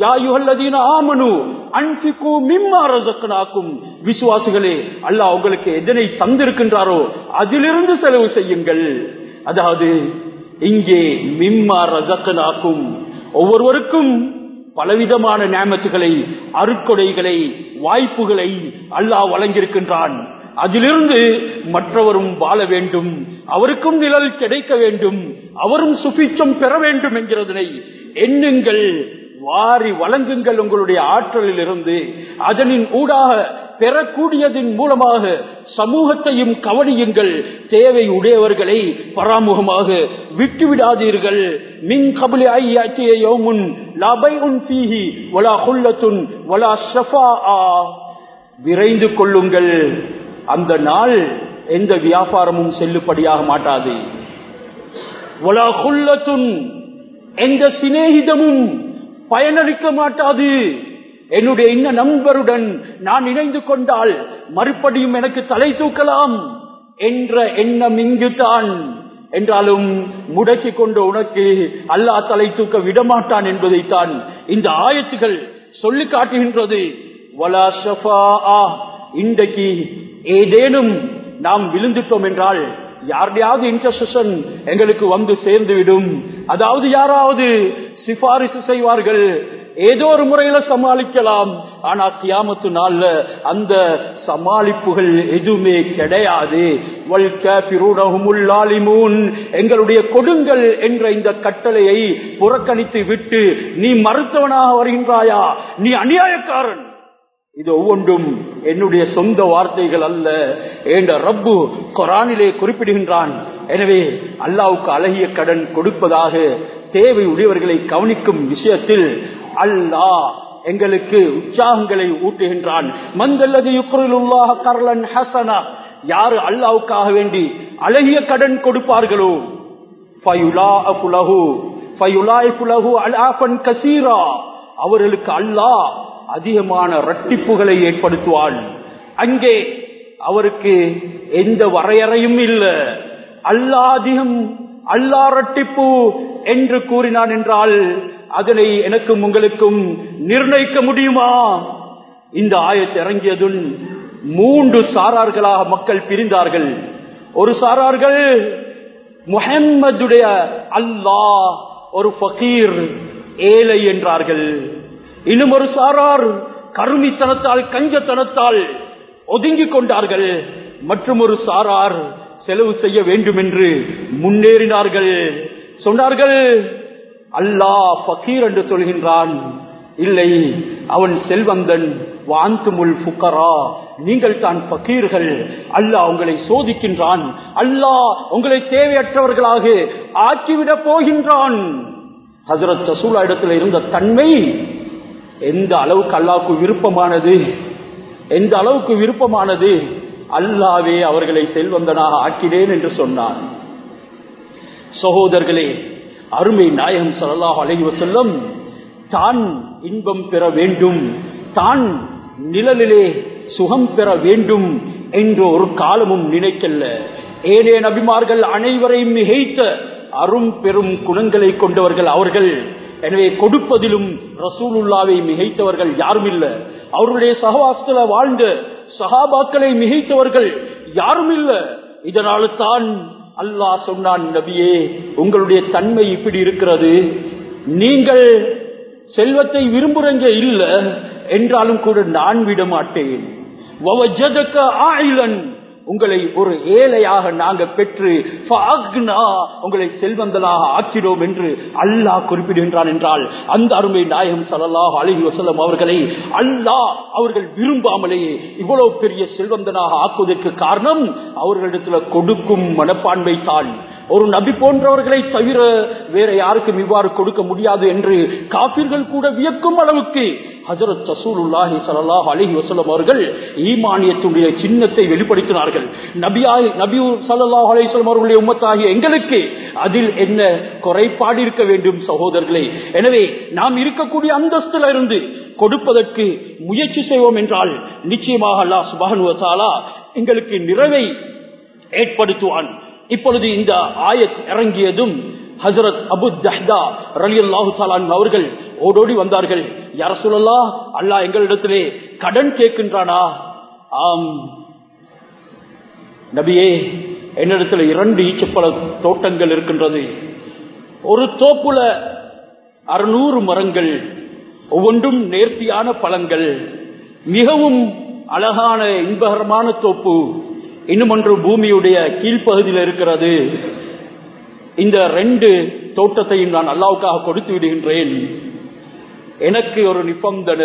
விசுவாசிகளே அல்லாஹ் உங்களுக்கு எதனை தந்திருக்கின்றாரோ அதிலிருந்து செலவு செய்யுங்கள் அதாவது இங்கே மிம்மா ரசக்கனாக்கும் ஒவ்வொருவருக்கும் பலவிதமான நியமத்துகளை அருக்கொடைகளை வாய்ப்புகளை அல்லாஹ் வழங்கியிருக்கின்றான் அதிலிருந்து மற்றவரும் வாழ வேண்டும் அவருக்கும் நிழல் கிடைக்க வேண்டும் அவரும் சுபிச்சம் பெற வேண்டும் என்கிறதனை எண்ணுங்கள் வாரி வழங்குங்கள் உங்களுடைய ஆற்றலில் இருந்து அதனின் ஊடாக பெறக்கூடியதன் மூலமாக சமூகத்தையும் கவனியுங்கள் தேவை உடையவர்களை பராமுகமாக விட்டுவிடாதீர்கள் மின் கபலி ஐயாச்சியோமுன் லபை உன் பீஹி வலா குல்லத்துன் வலா ஷஃபா விரைந்து கொள்ளுங்கள் அந்த நாள் எந்த வியாபாரமும் செல்லுபடியாக மாட்டாது வலா குல்லத்துன் எந்த சிநேகிதமும் பயனளிக்க மாட்டாது என்னுடைய இன்ன நண்பருடன் நான் இணைந்து கொண்டால் மறுபடியும் எனக்கு தலை தூக்கலாம் என்ற எண்ணம் இங்குதான் என்றாலும் முடக்கி கொண்ட உனக்கு அல்லா தலை தூக்க விடமாட்டான் என்பதைத்தான் இந்த ஆயத்துகள் சொல்லி காட்டுகின்றது இன்றைக்கு ஏதேனும் நாம் விழுந்துட்டோம் என்றால் யாருடையாவது இன்டர்செஷன் எங்களுக்கு வந்து சேர்ந்து விடும் அதாவது யாராவது சிபாரிசு செய்வார்கள் ஏதோ ஒரு முறையில சமாளிக்கலாம் ஆனா கியாமத்து நாள்ல அந்த சமாளிப்புகள் எதுவுமே கிடையாது எங்களுடைய கொடுங்கள் என்ற இந்த கட்டளையை புறக்கணித்து விட்டு நீ மருத்துவனாக வருகின்றாயா நீ அநியாயக்காரன் இது ஒவ்வொன்றும் என்னுடைய சொந்த வார்த்தைகள் அல்ல என்ற ரப்பு கொரானிலே குறிப்பிடுகின்றான் எனவே அல்லாவுக்கு அழகிய கடன் கொடுப்பதாக தேவை உடையவர்களை கவனிக்கும் விஷயத்தில் அல்லாஹ் எங்களுக்கு உற்சாகங்களை ஊட்டுகின்றான் மந்தல்லது யுக்ருல்லாஹ் கர்லன் ஹசனா யாரு அல்லாவுக்காக வேண்டி அழகிய கடன் கொடுப்பார்களோ அவர்களுக்கு அல்லாஹ் அதிகமான ரட்டிப்புகளை ஏற்படுத்துவான் அங்கே அவருக்கு எந்த வரையறையும் இல்லை அல்லா அதிகம் அல்லா ரட்டிப்பு என்று கூறினான் என்றால் அதனை எனக்கும் உங்களுக்கும் நிர்ணயிக்க முடியுமா இந்த ஆயத்தை இறங்கியதும் மூன்று சாரார்களாக மக்கள் பிரிந்தார்கள் ஒரு சாரார்கள் முஹம்மதுடைய அல்லாஹ் ஒரு ஃபகீர் ஏழை என்றார்கள் இன்னும் ஒரு சாரார் கருமித்தனத்தால் கஞ்சத்தனத்தால் ஒதுங்கிக் கொண்டார்கள் மற்றும் ஒரு சாரார் செலவு செய்ய வேண்டும் என்று முன்னேறினார்கள் சொன்னார்கள் அல்லாஹ் ஃபகீர் என்று சொல்கின்றான் இல்லை அவன் செல்வந்தன் வாந்துமுல் புக்கரா நீங்கள் தான் பக்கீர்கள் அல்லாஹ் உங்களை சோதிக்கின்றான் அல்லாஹ் உங்களை தேவையற்றவர்களாக ஆக்கிவிடப் போகின்றான் ஹசரத் சசூலா இடத்துல இருந்த தன்மை எந்த அளவுக்கு அல்லாவுக்கு விருப்பமானது எந்த அளவுக்கு விருப்பமானது அல்லாவே அவர்களை செல்வந்தனாக ஆக்கினேன் என்று சொன்னான் சகோதரர்களே அருமை நாயகம் சொல்லலாஹ் அலைவ செல்லும் தான் இன்பம் பெற வேண்டும் தான் நிழலிலே சுகம் பெற வேண்டும் என்று ஒரு காலமும் நினைக்கல ஏழே நபிமார்கள் அனைவரையும் மிகைத்த அரும் பெரும் குணங்களை கொண்டவர்கள் அவர்கள் எனவே கொடுப்பதிலும் ரசூலுல்லாவை மிகைத்தவர்கள் யாரும் இல்ல அவருடைய சகவாசத்துல வாழ்ந்த சகாபாக்களை மிகைத்தவர்கள் யாரும் இல்ல இதனால தான் அல்லாஹ் சொன்னான் நபியே உங்களுடைய தன்மை இப்படி இருக்கிறது நீங்கள் செல்வத்தை விரும்புறங்க இல்ல என்றாலும் கூட நான் விட மாட்டேன் உங்களை ஒரு ஏழையாக நாங்க பெற்று உங்களை செல்வந்தலாக ஆக்கிறோம் என்று அல்லாஹ் குறிப்பிடுகின்றான் என்றால் அந்த அருமை நாயகம் சல்லாஹ் அலஹி வசலம் அவர்களை அல்லாஹ் அவர்கள் விரும்பாமலேயே இவ்வளவு பெரிய செல்வந்தனாக ஆக்குவதற்கு காரணம் அவர்களிடத்துல கொடுக்கும் மனப்பான்மை தான் ஒரு நபி போன்றவர்களை தவிர வேற யாருக்கும் இவ்வாறு கொடுக்க முடியாது என்று காபிர்கள் கூட வியக்கும் அளவுக்கு ஹசரத் ரசூலுல்லாஹி ஸல்லல்லாஹு அலைஹி வஸல்லம் அவர்கள் ஈமானியத்துடைய சின்னத்தை வெளிப்படுத்தினார்கள் நபியாய் நபி ஸல்லல்லாஹு அலைஹி வஸல்லம் அவர்களுடைய உம்மத்தாகிய எங்களுக்கு அதில் என்ன குறைபாடு இருக்க வேண்டும் சகோதரர்களே எனவே நாம் இருக்கக்கூடிய அந்தஸ்துல இருந்து கொடுப்பதற்கு முயற்சி செய்வோம் என்றால் நிச்சயமாக அல்லாஹ் சுப்ஹானஹு வ தஆலா எங்களுக்கு நிறைவை ஏற்படுத்துவான் இப்பொழுது இந்த ஆயத் இறங்கியதும் ஹசரத் அபு ஜஹ்தா ரலி அல்லாஹு அவர்கள் ஓடோடி வந்தார்கள் யார சொல்லலா அல்லா எங்களிடத்திலே கடன் கேட்கின்றானா ஆம் நபியே என்னிடத்துல இரண்டு ஈச்சப்பழ தோட்டங்கள் இருக்கின்றது ஒரு தோப்புல அறுநூறு மரங்கள் ஒவ்வொன்றும் நேர்த்தியான பழங்கள் மிகவும் அழகான இன்பகரமான தோப்பு இன்னும் ஒன்று பூமியுடைய கீழ்ப்பகுதியில் இருக்கிறது இந்த ரெண்டு தோட்டத்தையும் நான் அல்லாவுக்காக கொடுத்து விடுகின்றேன் எனக்கு ஒரு நிபந்தன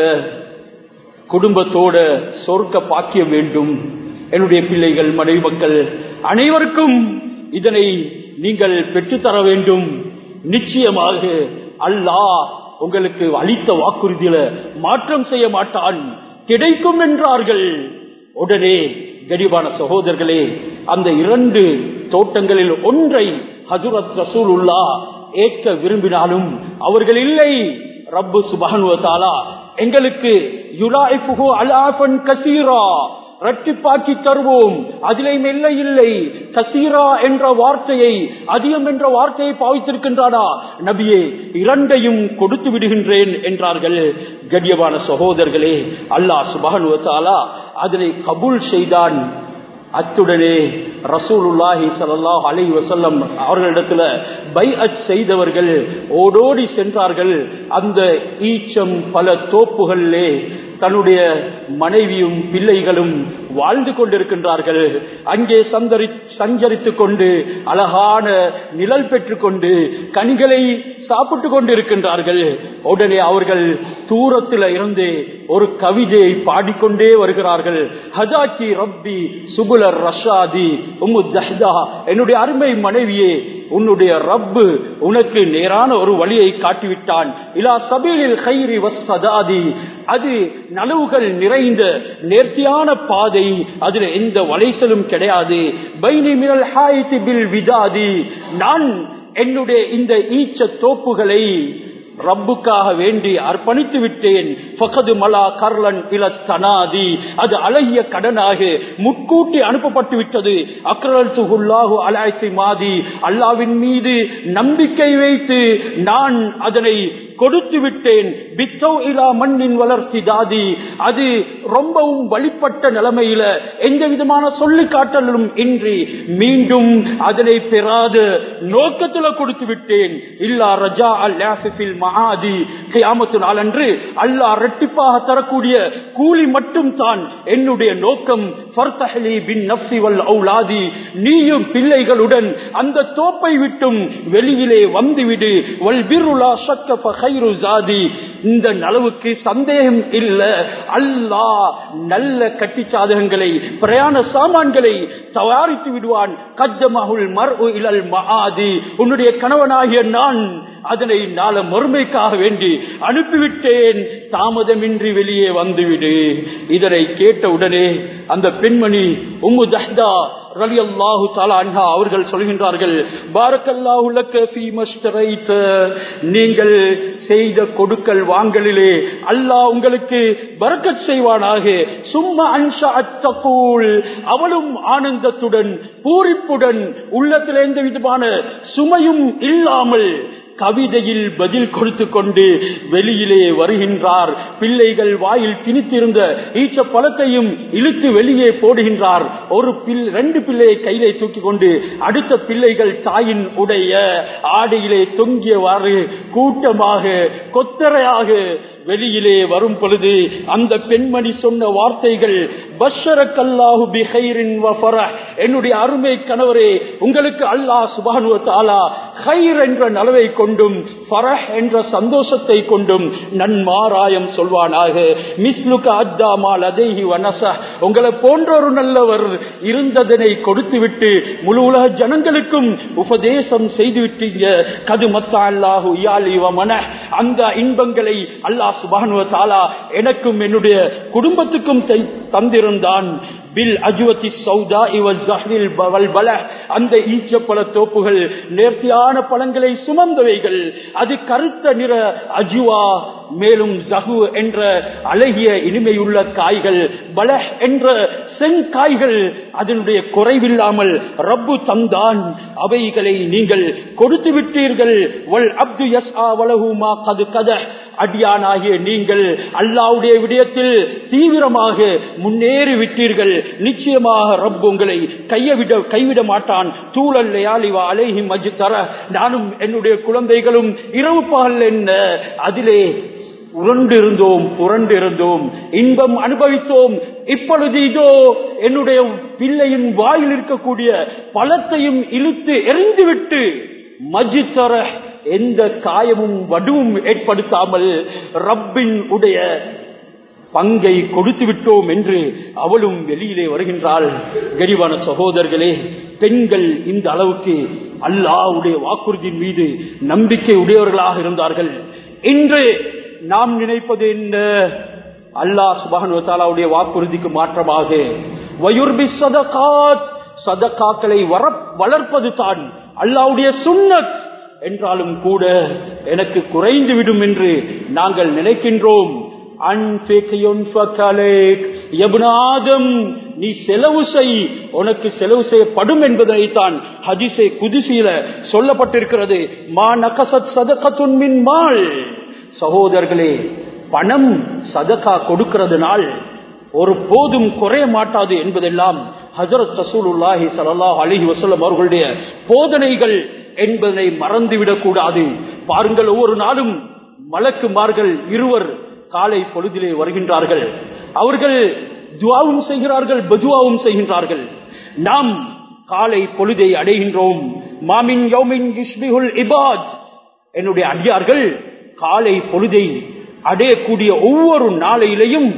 குடும்பத்தோட சொர்க்க பாக்கியம் வேண்டும் என்னுடைய பிள்ளைகள் மனைவி மக்கள் அனைவருக்கும் இதனை நீங்கள் பெற்றுத்தர வேண்டும் நிச்சயமாக அல்லாஹ் உங்களுக்கு அளித்த வாக்குறுதியில மாற்றம் செய்ய மாட்டான் கிடைக்கும் என்றார்கள் உடனே கரிபான சகோதரர்களே அந்த இரண்டு தோட்டங்களில் ஒன்றை ஹசுரத் ரசூல் உள்ளா ஏற்க விரும்பினாலும் அவர்கள் இல்லை ரப்பு சுபானுவத்தாலா எங்களுக்கு யுலாய்புகு அலாபன் கசீரா ரட்டிப்பாக்கி தருவோம் அதிலே மெல்ல இல்லை கசீரா என்ற வார்த்தையை அதிகம் என்ற வார்த்தையை பாவித்திருக்கின்றானா நபியே இரண்டையும் கொடுத்து விடுகின்றேன் என்றார்கள் கண்ணியமான சகோதரர்களே அல்லாஹ் சுபானுவத்தாலா அதனை கபூல் செய்தான் அத்துடனே ரசூலுல்லாஹி சல்லாஹ் அலி வசல்லம் அவர்களிடத்துல பை அச் செய்தவர்கள் ஓடோடி சென்றார்கள் அந்த ஈச்சம் பல தோப்புகளிலே தன்னுடைய மனைவியும் பிள்ளைகளும் வாழ்ந்து கொண்டிருக்கின்றார்கள் அங்கே சந்தரி சஞ்சரித்துக் கொண்டு அழகான நிழல் பெற்றுக் கொண்டு கனிகளை சாப்பிட்டுக் கொண்டிருக்கின்றார்கள் உடனே அவர்கள் தூரத்தில் இருந்து ஒரு கவிதையை பாடிக்கொண்டே வருகிறார்கள் ஹஜாக்கி ரப்பி சுபுலர் ரஷாதி உம்மு ஜஹ்தா என்னுடைய அருமை மனைவியே உன்னுடைய ரப்பு உனக்கு நேரான ஒரு வழியை காட்டிவிட்டான் இலா சபீலில் கைரி வசதாதி அது நலவுகள் நிறைந்த நேர்த்தியான பாதை அதுல எந்த வளைசலும் கிடையாது பைனி மினல் ஹாயித்தி பில் விதாதி நான் என்னுடைய இந்த ஈச்ச தோப்புகளை ரப்புக்காக வேண்டி அர்ப்பணித்து விட்டேன் பகது மலா கர்லன் இல தனாதி அது அழகிய கடனாக முட்கூட்டி அனுப்பப்பட்டு விட்டது அக்ரல் சுகுல்லாஹு அலாய்ச்சி மாதி அல்லாவின் மீது நம்பிக்கை வைத்து நான் அதனை கொடுத்து விட்டேன் பித்தோ இலா மண்ணின் வளர்ச்சி தாதி அது ரொம்பவும் வழிபட்ட நிலைமையில எந்த விதமான சொல்லி காட்டலும் இன்றி மீண்டும் அதனை பெறாத நோக்கத்துல கொடுத்து விட்டேன் இல்லா ரஜா அல் மகாதி கியாமத்து நாளன்று அல்லாஹ் ரெட்டிப்பாக தரக்கூடிய கூலி மட்டும் தான் என்னுடைய நோக்கம் நீயும் பிள்ளைகளுடன் அந்த தோப்பை விட்டும் வெளியிலே வந்துவிடு இந்த நலவுக்கு சந்தேகம் இல்ல அல்லாஹ் நல்ல கட்டி சாதகங்களை பிரயாண சாமான்களை தயாரித்து விடுவான் கஜமகுல் மர் இலல் மகாதி உன்னுடைய கணவனாகிய நான் அதனை நாள மறுமைக்காக வேண்டி அனுப்பிவிட்டேன் தாமதமின்றி வெளியே வந்துவிடு இதனை கேட்ட உடனே அந்த பெண்மணி உம்மு தஹ்தா ரலி அல்லாஹு அன்ஹா அவர்கள் சொல்கின்றார்கள் பாரக்கல்லாஹு லக்க ஃபீ மஸ்தரைத நீங்கள் செய்த கொடுக்கல் வாங்கலிலே அல்லாஹ் உங்களுக்கு பரக்கத் செய்வானாக சும்மா அன்ஷா அத்தகூல் அவளும் ஆனந்தத்துடன் பூரிப்புடன் உள்ளத்தில் எந்த விதமான சுமையும் இல்லாமல் கவிதையில் பதில் கொடுத்து கொண்டு வெளியிலே வருகின்றார் பிள்ளைகள் வாயில் திணித்திருந்த ஈச்ச பழத்தையும் இழுத்து வெளியே போடுகின்றார் ஒரு பில் ரெண்டு பிள்ளையை கையிலே தூக்கி கொண்டு அடுத்த பிள்ளைகள் தாயின் உடைய ஆடையிலே தொங்கியவாறு கூட்டமாக கொத்தரையாக வெளியிலே வரும் பொழுது அந்த பெண்மணி சொன்ன வார்த்தைகள் பஷரக்கல்லாஹு பிஹைரின் வஃபரஹ் என்னுடைய அருமை கணவரே உங்களுக்கு அல்லாஹ் சுபானுவ தாலா ஹைர் என்ற நலவை கொண்டும் ஃபரஹ் என்ற சந்தோஷத்தை கொண்டும் நன்மாராயம் சொல்வானாக மிஸ்லுக அத்தாமால் அதேஹி வனச உங்களை போன்ற ஒரு நல்லவர் இருந்ததனை கொடுத்துவிட்டு முழு உலக ஜனங்களுக்கும் உபதேசம் செய்து விட்டீங்க கது மத்தா அல்லாஹு இயாலி வமன அந்த இன்பங்களை அல்லாஹ் சுபானுவ தாலா எனக்கும் என்னுடைய குடும்பத்துக்கும் தை- தந்திருந்தான் பில் அஜுவத்தி சௌதா இவல் ஜஹ்ரில் பவல் பல அந்த ஈச்சப்பழ தோப்புகள் நேர்த்தியான பழங்களை சுமந்தவைகள் அது கருத்த நிற அஜுவா மேலும் ஜஹு என்ற அழகிய இனிமையுள்ள காய்கள் பல என்ற செங்காய்கள் அதனுடைய குறைவில்லாமல் ரப்பு தந்தான் அவைகளை நீங்கள் கொடுத்து விட்டீர்கள் வல் அப்து எஸ் ஆ வலகுமா கது கத அடியானாகிய நீங்கள் அல்லாவுடைய விடயத்தில் தீவிரமாக முன்னேறி விட்டீர்கள் நிச்சயமாக ரப் உங்களை கையவிட கைவிட மாட்டான் தூளல்லையாலிவா அலைஹி மஜு தர நானும் என்னுடைய குழந்தைகளும் இரவு பகல் என்ன அதிலே உருண்டு இருந்தோம் புரண்டு இருந்தோம் இன்பம் அனுபவித்தோம் இப்பொழுது இதோ என்னுடைய பிள்ளையின் வாயில் இருக்கக்கூடிய பழத்தையும் இழுத்து எரிந்துவிட்டு மஜி தர எந்த காயமும் வடுவும் ஏற்படுத்தாமல் ரப்பின் உடைய பங்கை கொடுத்து விட்டோம் என்று அவளும் வெளியிலே வருகின்றாள் கரிவான சகோதரர்களே பெண்கள் இந்த அளவுக்கு அல்லாவுடைய வாக்குறுதியின் மீது நம்பிக்கை உடையவர்களாக இருந்தார்கள் இன்று நாம் நினைப்பது என்ன அல்லாஹ் சுபானுவத்தாலாவுடைய வாக்குறுதிக்கு மாற்றமாக வயுர்பி சதகாத் சதகாக்களை வர- வளர்ப்பது தான் அல்லாவுடைய சுன்னத் என்றாலும் கூட எனக்கு குறைந்து விடும் என்று நாங்கள் நினைக்கின்றோம் அன்பிக் யுன்ஃபகலைக். யப்ன ஆதம், நீ செலவு செய் உனக்கு செலவு செய்யப்படும் என்பதனைத்தான் ஹதிசே குதிசியில சொல்லப்பட்டிருக்கிறது மா நகசத் சதகத்துன் மின் மால் சகோதரர்களே பணம் சதகா கொடுக்கிறதுனால் ஒரு போதும் குறைய மாட்டாது என்பதெல்லாம் ஹசரத் ரசூலுல்லாஹி ஸல்லல்லாஹு அலைஹி வஸல்லம் அவர்களுடைய போதனைகள் என்பதை மறந்துவிடக் கூடாது பாருங்கள் ஒவ்வொரு நாளும் மலக்குமார்கள் இருவர் காலை பொழுதிலே வருகின்றார்கள் அவர்கள் துவாவும் செய்கிறார்கள் பதுவாவும் செய்கின்றார்கள் நாம் காலை பொழுதை அடைகின்றோம் மாமின் யௌமின் யுஷ்பிஹுல் இபாத் என்னுடைய அடியார்கள் காலை பொழுதை அடையக்கூடிய ஒவ்வொரு நாளையிலையும்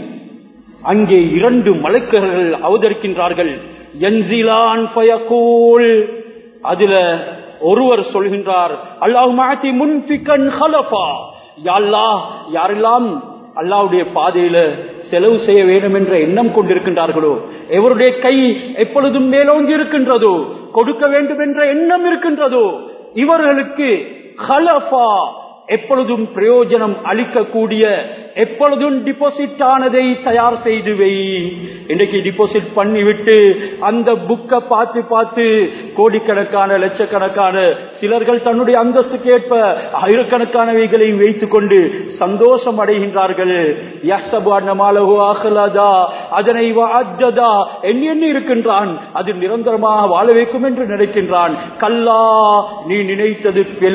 அங்கே இரண்டு மலக்குகள் அவதரிக்கின்றார்கள் என்சிலான் ஃபயகூல் அதுல ஒருவர் சொல்கின்றார் அல்லாஹ் மாத்தி முன்பிகன் ஹலஃபா யாழ்லாஹ் யாரெல்லாம் அல்லாவுடைய பாதையில செலவு செய்ய வேண்டும் என்ற எண்ணம் கொண்டிருக்கின்றார்களோ எவருடைய கை எப்பொழுதும் மேலோங்கி இருக்கின்றதோ கொடுக்க வேண்டும் என்ற எண்ணம் இருக்கின்றதோ இவர்களுக்கு ஹலஃபா எப்பொழுதும் பிரயோஜனம் அளிக்கக்கூடிய எப்பொழுதும் டிபாசிட் ஆனதை தயார் செய்து வை இன்றைக்கு டிபாசிட் பண்ணிவிட்டு அந்த புக்கை பார்த்து பார்த்து கோடிக்கணக்கான லட்சக்கணக்கான சிலர்கள் தன்னுடைய அந்தஸ்துக்கு ஏற்ப ஆயிரக்கணக்கானவைகளையும் வைத்துக் கொண்டு சந்தோஷம் அடைகின்றார்கள் யஹ்சபு அன்னமாலஹு அஹ்லதா, அதனை வஅஜ்ஜதா, எண்ணி எண்ணி இருக்கின்றான் அது நிரந்தரமாக வாழ வைக்கும் என்று நினைக்கின்றான் கல்லா நீ நினைத்தது பில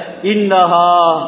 இன்னஹா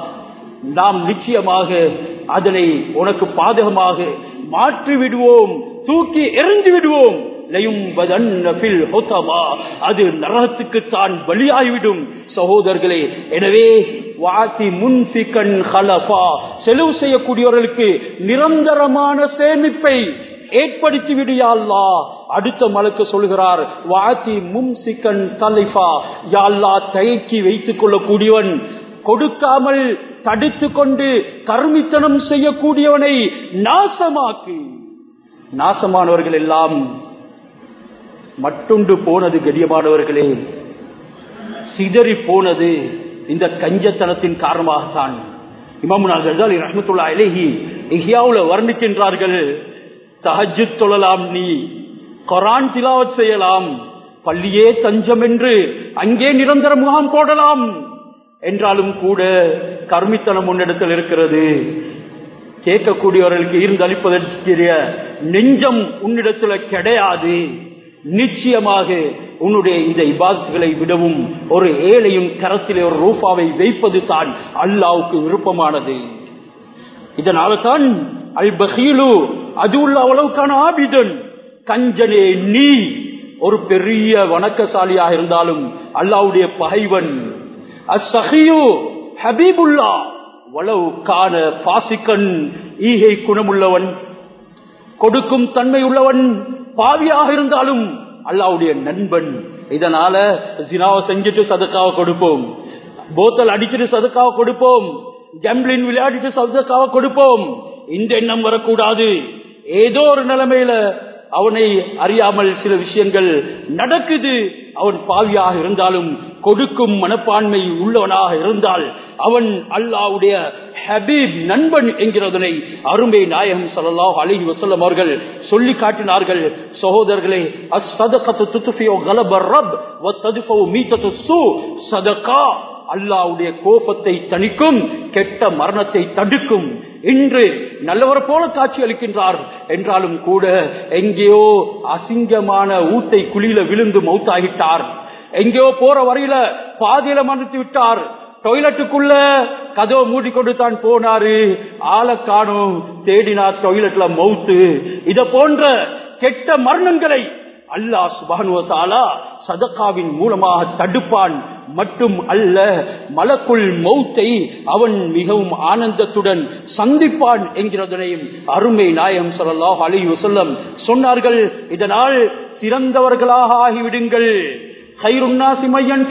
நாம் நிச்சயமாக அதனை உனக்கு பாதகமாக மாற்றி விடுவோம் தூக்கி எறிந்து விடுவோம் லயும்பதன்ன ஃபில் ஹுதமா. அது நரகத்துக்குத்தான் பலியாகிவிடும் சகோதரர்களே எனவே வாத்தி முன்பிகன் ஹலபா செலவு செய்யக்கூடியவர்களுக்கு நிரந்தரமான சேமிப்பை ஏற்படுத்தி விடியாள்லா அடுத்த மலக்கு சொல்கிறார் வாத்தி மும்சிகன் தலிஃபா யாழ்லா தயக்கி வைத்துக் கொள்ளக்கூடியவன் கொடுக்காமல் தடுத்து கொண்டு கருமித்தனம் செய்யக்கூடியவனை நாசமாக்கு நாசமானவர்கள் எல்லாம் மட்டுண்டு போனது கடியமானவர்களே சிதறி போனது இந்த கஞ்சத்தனத்தின் காரணமாகத்தான் இமாமுனா கசாலி ரஹமத்துல்லா இலேஹி இஹ்யாவுல வர்ணிக்கின்றார்கள் தஹஜு தொழலாம் நீ கொரான் திலாவத் செய்யலாம் பள்ளியே தஞ்சம் என்று அங்கே நிரந்தர முகாம் போடலாம் என்றாலும் கூட கருமித்தனம் முன்னிடத்தில் இருக்கிறது கேட்கக்கூடியவர்களுக்கு இருந்தளிப்பதற்குரிய நெஞ்சம் உன்னிடத்தில் கிடையாது நிச்சயமாக உன்னுடைய இந்த இபாத்துகளை விடவும் ஒரு ஏழையும் கரத்திலே ஒரு ரூபாவை வைப்பது தான் அல்லாவுக்கு விருப்பமானது இதனால தான் அல் பஹீலு அது உள்ள அளவுக்கான ஆபிதன் கஞ்சனே நீ ஒரு பெரிய வணக்கசாலியாக இருந்தாலும் அல்லாவுடைய பகைவன் அஸ்ஸஹியு ஹபீபுல்லா வளவு காண பாசிக்கன் ஈகை குணமுள்ளவன் கொடுக்கும் தன்மை உள்ளவன் பாவியாக இருந்தாலும் அல்லாவுடைய நண்பன் இதனால ஜினாவை செஞ்சுட்டு சதக்காவை கொடுப்போம் போத்தல் அடிச்சுட்டு சதக்காவை கொடுப்போம் கேம்பிளின் விளையாடிட்டு சதக்காவை கொடுப்போம் இந்த எண்ணம் வரக்கூடாது ஏதோ ஒரு நிலைமையில அவனை அறியாமல் சில விஷயங்கள் நடக்குது அவன் பாவியாக இருந்தாலும் கொடுக்கும் மனப்பான்மை உள்ளவனாக இருந்தால் அவன் அல்லாவுடைய ஹபீப் நண்பன் என்கிறதனை அருமை நாயகம் சல்லாஹ் அலிஹி வசல்லம் அவர்கள் சொல்லி காட்டினார்கள் சகோதரர்களே அஸ்ஸதகத்து துத்ஃபியு கலபர் ரப் வத்ததுஃபு மீதத்து சூ சதகா அல்லாவுடைய கோபத்தை தணிக்கும் கெட்ட மரணத்தை தடுக்கும் இன்று நல்லவர் போல காட்சி அளிக்கின்றார் என்றாலும் கூட எங்கேயோ அசிங்கமான ஊத்தை குழியில விழுந்து மௌத்தாகிட்டார் எங்கேயோ போற வரையில பாதியில மறுத்து விட்டார் டொய்லெட்டுக்குள்ள கதவை மூடிக்கொண்டு தான் போனாரு ஆளை காணும் தேடினார் டொய்லெட்ல மவுத்து இத போன்ற கெட்ட மரணங்களை அல்லாஹ் சுபானுவத்தாலா சதக்காவின் மூலமாக தடுப்பான் மட்டும் அல்ல மலக்குள் மௌத்தை அவன் மிகவும் ஆனந்தத்துடன் சந்திப்பான் என்கிறதனையும் அருமை நாயம் சொல்லலாஹ் அலி வசல்லம் சொன்னார்கள் இதனால் சிறந்தவர்களாக ஆகிவிடுங்கள் ஹைருன்னாசி மையன்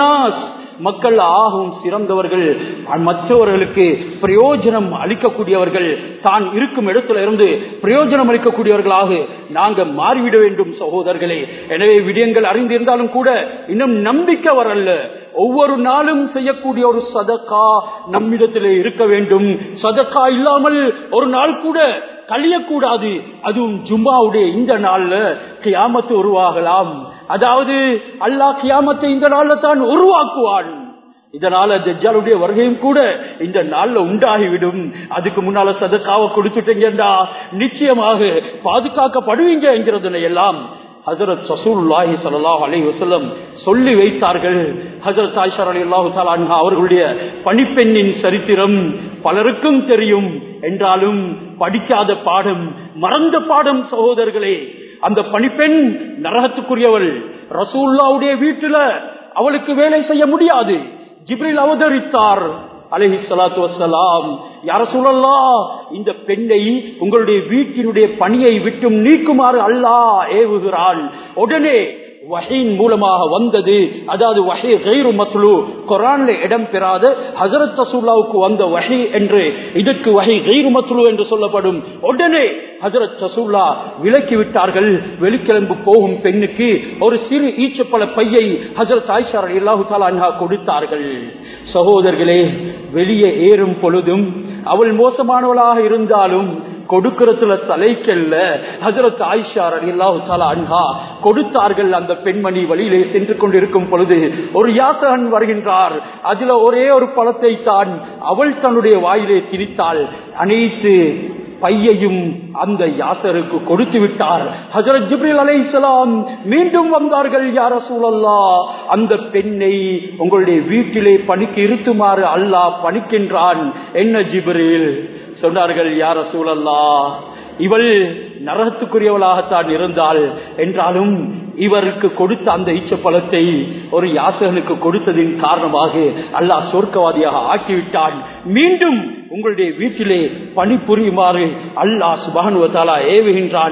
மக்கள் ஆகும் சிறந்தவர்கள் மற்றவர்களுக்கு பிரயோஜனம் அளிக்கக்கூடியவர்கள் தான் இருக்கும் இடத்துல இருந்து பிரயோஜனம் அளிக்கக்கூடியவர்களாக நாங்க மாறிவிட வேண்டும் சகோதரர்களே எனவே விடயங்கள் அறிந்திருந்தாலும் கூட இன்னும் நம்பிக்கை வரல ஒவ்வொரு நாளும் செய்யக்கூடிய ஒரு சதக்கா நம்மிடத்திலே இருக்க வேண்டும் சதக்கா இல்லாமல் ஒரு நாள் கூட கழியக்கூடாது அதுவும் ஜும்மாவுடைய இந்த நாள்ல கியாமத்து உருவாகலாம் அதாவது அல்லாஹ் கியாமத்தை இந்த நாள்ல தான் உருவாக்குவான் இதனால தஜ்ஜாலுடைய வருகையும் கூட இந்த நாள்ல உண்டாகிவிடும் அதுக்கு முன்னால சதக்காவை கொடுத்துட்டீங்கடா நிச்சயமாக பாதுகாக்கப்படுவீங்க என்கிறதுல எல்லாம் ஹசரத் சசூல்லாஹி சல்லாஹ் அலி வசல்லம் சொல்லி வைத்தார்கள் ஹசரத் ஆயிஷர் அலி அல்லாஹு தாலா அவர்களுடைய பணிப்பெண்ணின் சரித்திரம் பலருக்கும் தெரியும் என்றாலும் படிக்காத பாடம் மறந்த பாடம் சகோதரர்களே அந்த பணிப்பெண் நரகத்துக்குரியவள் ரசூல்லாவுடைய வீட்டுல அவளுக்கு வேலை செய்ய முடியாது ஜிப்ரில் அவதரித்தார் அலஹி சலாத்து வசலாம் யார சொல்லலா இந்த பெண்ணை உங்களுடைய வீட்டினுடைய பணியை விட்டும் நீக்குமாறு அல்லாஹ் ஏவுகிறான் உடனே வகையின் மூலமாக வந்தது அதாவது வகை கைரு மத்லு குரான்ல இடம் பெறாத ஹசரத் ரசூல்லாவுக்கு வந்த வகை என்று இதற்கு வகை கைரு மத்லு என்று சொல்லப்படும் உடனே ஹசரத் ரசூல்லா விலக்கி விட்டார்கள் வெளிக்கிளம்பு போகும் பெண்ணுக்கு ஒரு சிறு ஈச்சப்பழ பையை ஹசரத் ஆயிஷார் இல்லாஹு தாலா கொடுத்தார்கள் சகோதரர்களே வெளியே ஏறும் பொழுதும் அவள் மோசமானவளாக இருந்தாலும் கொடுக்கிறதுல தலைக்கல்ல ஹசரத் ஆயிஷா அல்லாஹு தாலா அன்ஹா கொடுத்தார்கள் அந்த பெண்மணி வழியிலே சென்று கொண்டிருக்கும் பொழுது ஒரு யாசகன் வருகின்றார் அதுல ஒரே ஒரு பழத்தை தான் அவள் தன்னுடைய வாயிலே திரித்தாள் அனைத்து பையையும் அந்த யாசருக்கு கொடுத்து விட்டார் ஹசரத் ஜிப்ரில் அலை மீண்டும் வந்தார்கள் யார சூழல்லா அந்த பெண்ணை உங்களுடைய வீட்டிலே பணிக்கு இருத்துமாறு அல்லாஹ் பணிக்கின்றான் என்ன ஜிப்ரில் சொன்னார்கள் யார சூழல்லா இவள் நரகத்துக்குரியவளாகத்தான் இருந்தாள் என்றாலும் இவருக்கு கொடுத்த அந்த இச்ச பழத்தை ஒரு யாசகனுக்கு கொடுத்ததின் காரணமாக அல்லாஹ் சொர்க்கவாதியாக ஆக்கிவிட்டான் மீண்டும் உங்களுடைய வீட்டிலே பணிபுரியுமாறு அல்லாஹ் சுபானுவத்தாலா ஏவுகின்றான்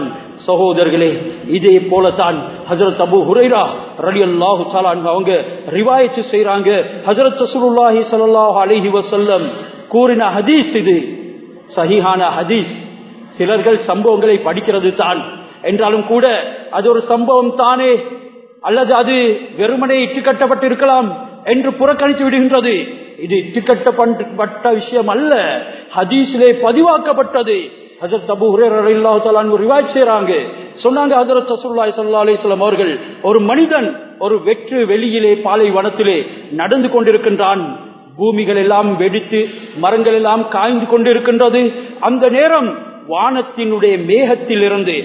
சகோதரர்களே இதே போலதான் ஹஜரத் அபு ஹுரைரா ரலி அல்லாஹு அவங்க ரிவாயத்து செய்யறாங்க ஹஜரத் ரசூலுல்லாஹி ஸல்லல்லாஹு அலைஹி வஸல்லம் கூறின ஹதீஸ் இது சஹீஹான ஹதீஸ் சிலர்கள் சம்பவங்களை படிக்கிறது தான் என்றாலும் கூட அது ஒரு சம்பவம் தானே அல்லது அது வெறுமனே இட்டுக்கட்டப்பட்டு இருக்கலாம் என்று புறக்கணித்து விடுகின்றது இது இட்டுக்கட்டப்பட்ட விஷயம் அல்ல ஹதீஸிலே பதிவாக்கப்பட்டது ஹசரத் அபு ஹுரேரல்லாஹு ரிவாஜ் செய்றாங்க சொன்னாங்க ஹசரத் ரசூலுல்லாஹி ஸல்லல்லாஹு அலைஹி வஸல்லம் அவர்கள் ஒரு மனிதன் ஒரு வெற்று வெளியிலே பாலை வனத்திலே நடந்து கொண்டிருக்கின்றான் பூமிகள் எல்லாம் வெடித்து மரங்கள் எல்லாம் காய்ந்து கொண்டிருக்கின்றது அந்த நேரம் வானத்தினுடைய மேகத்தில் இருந்து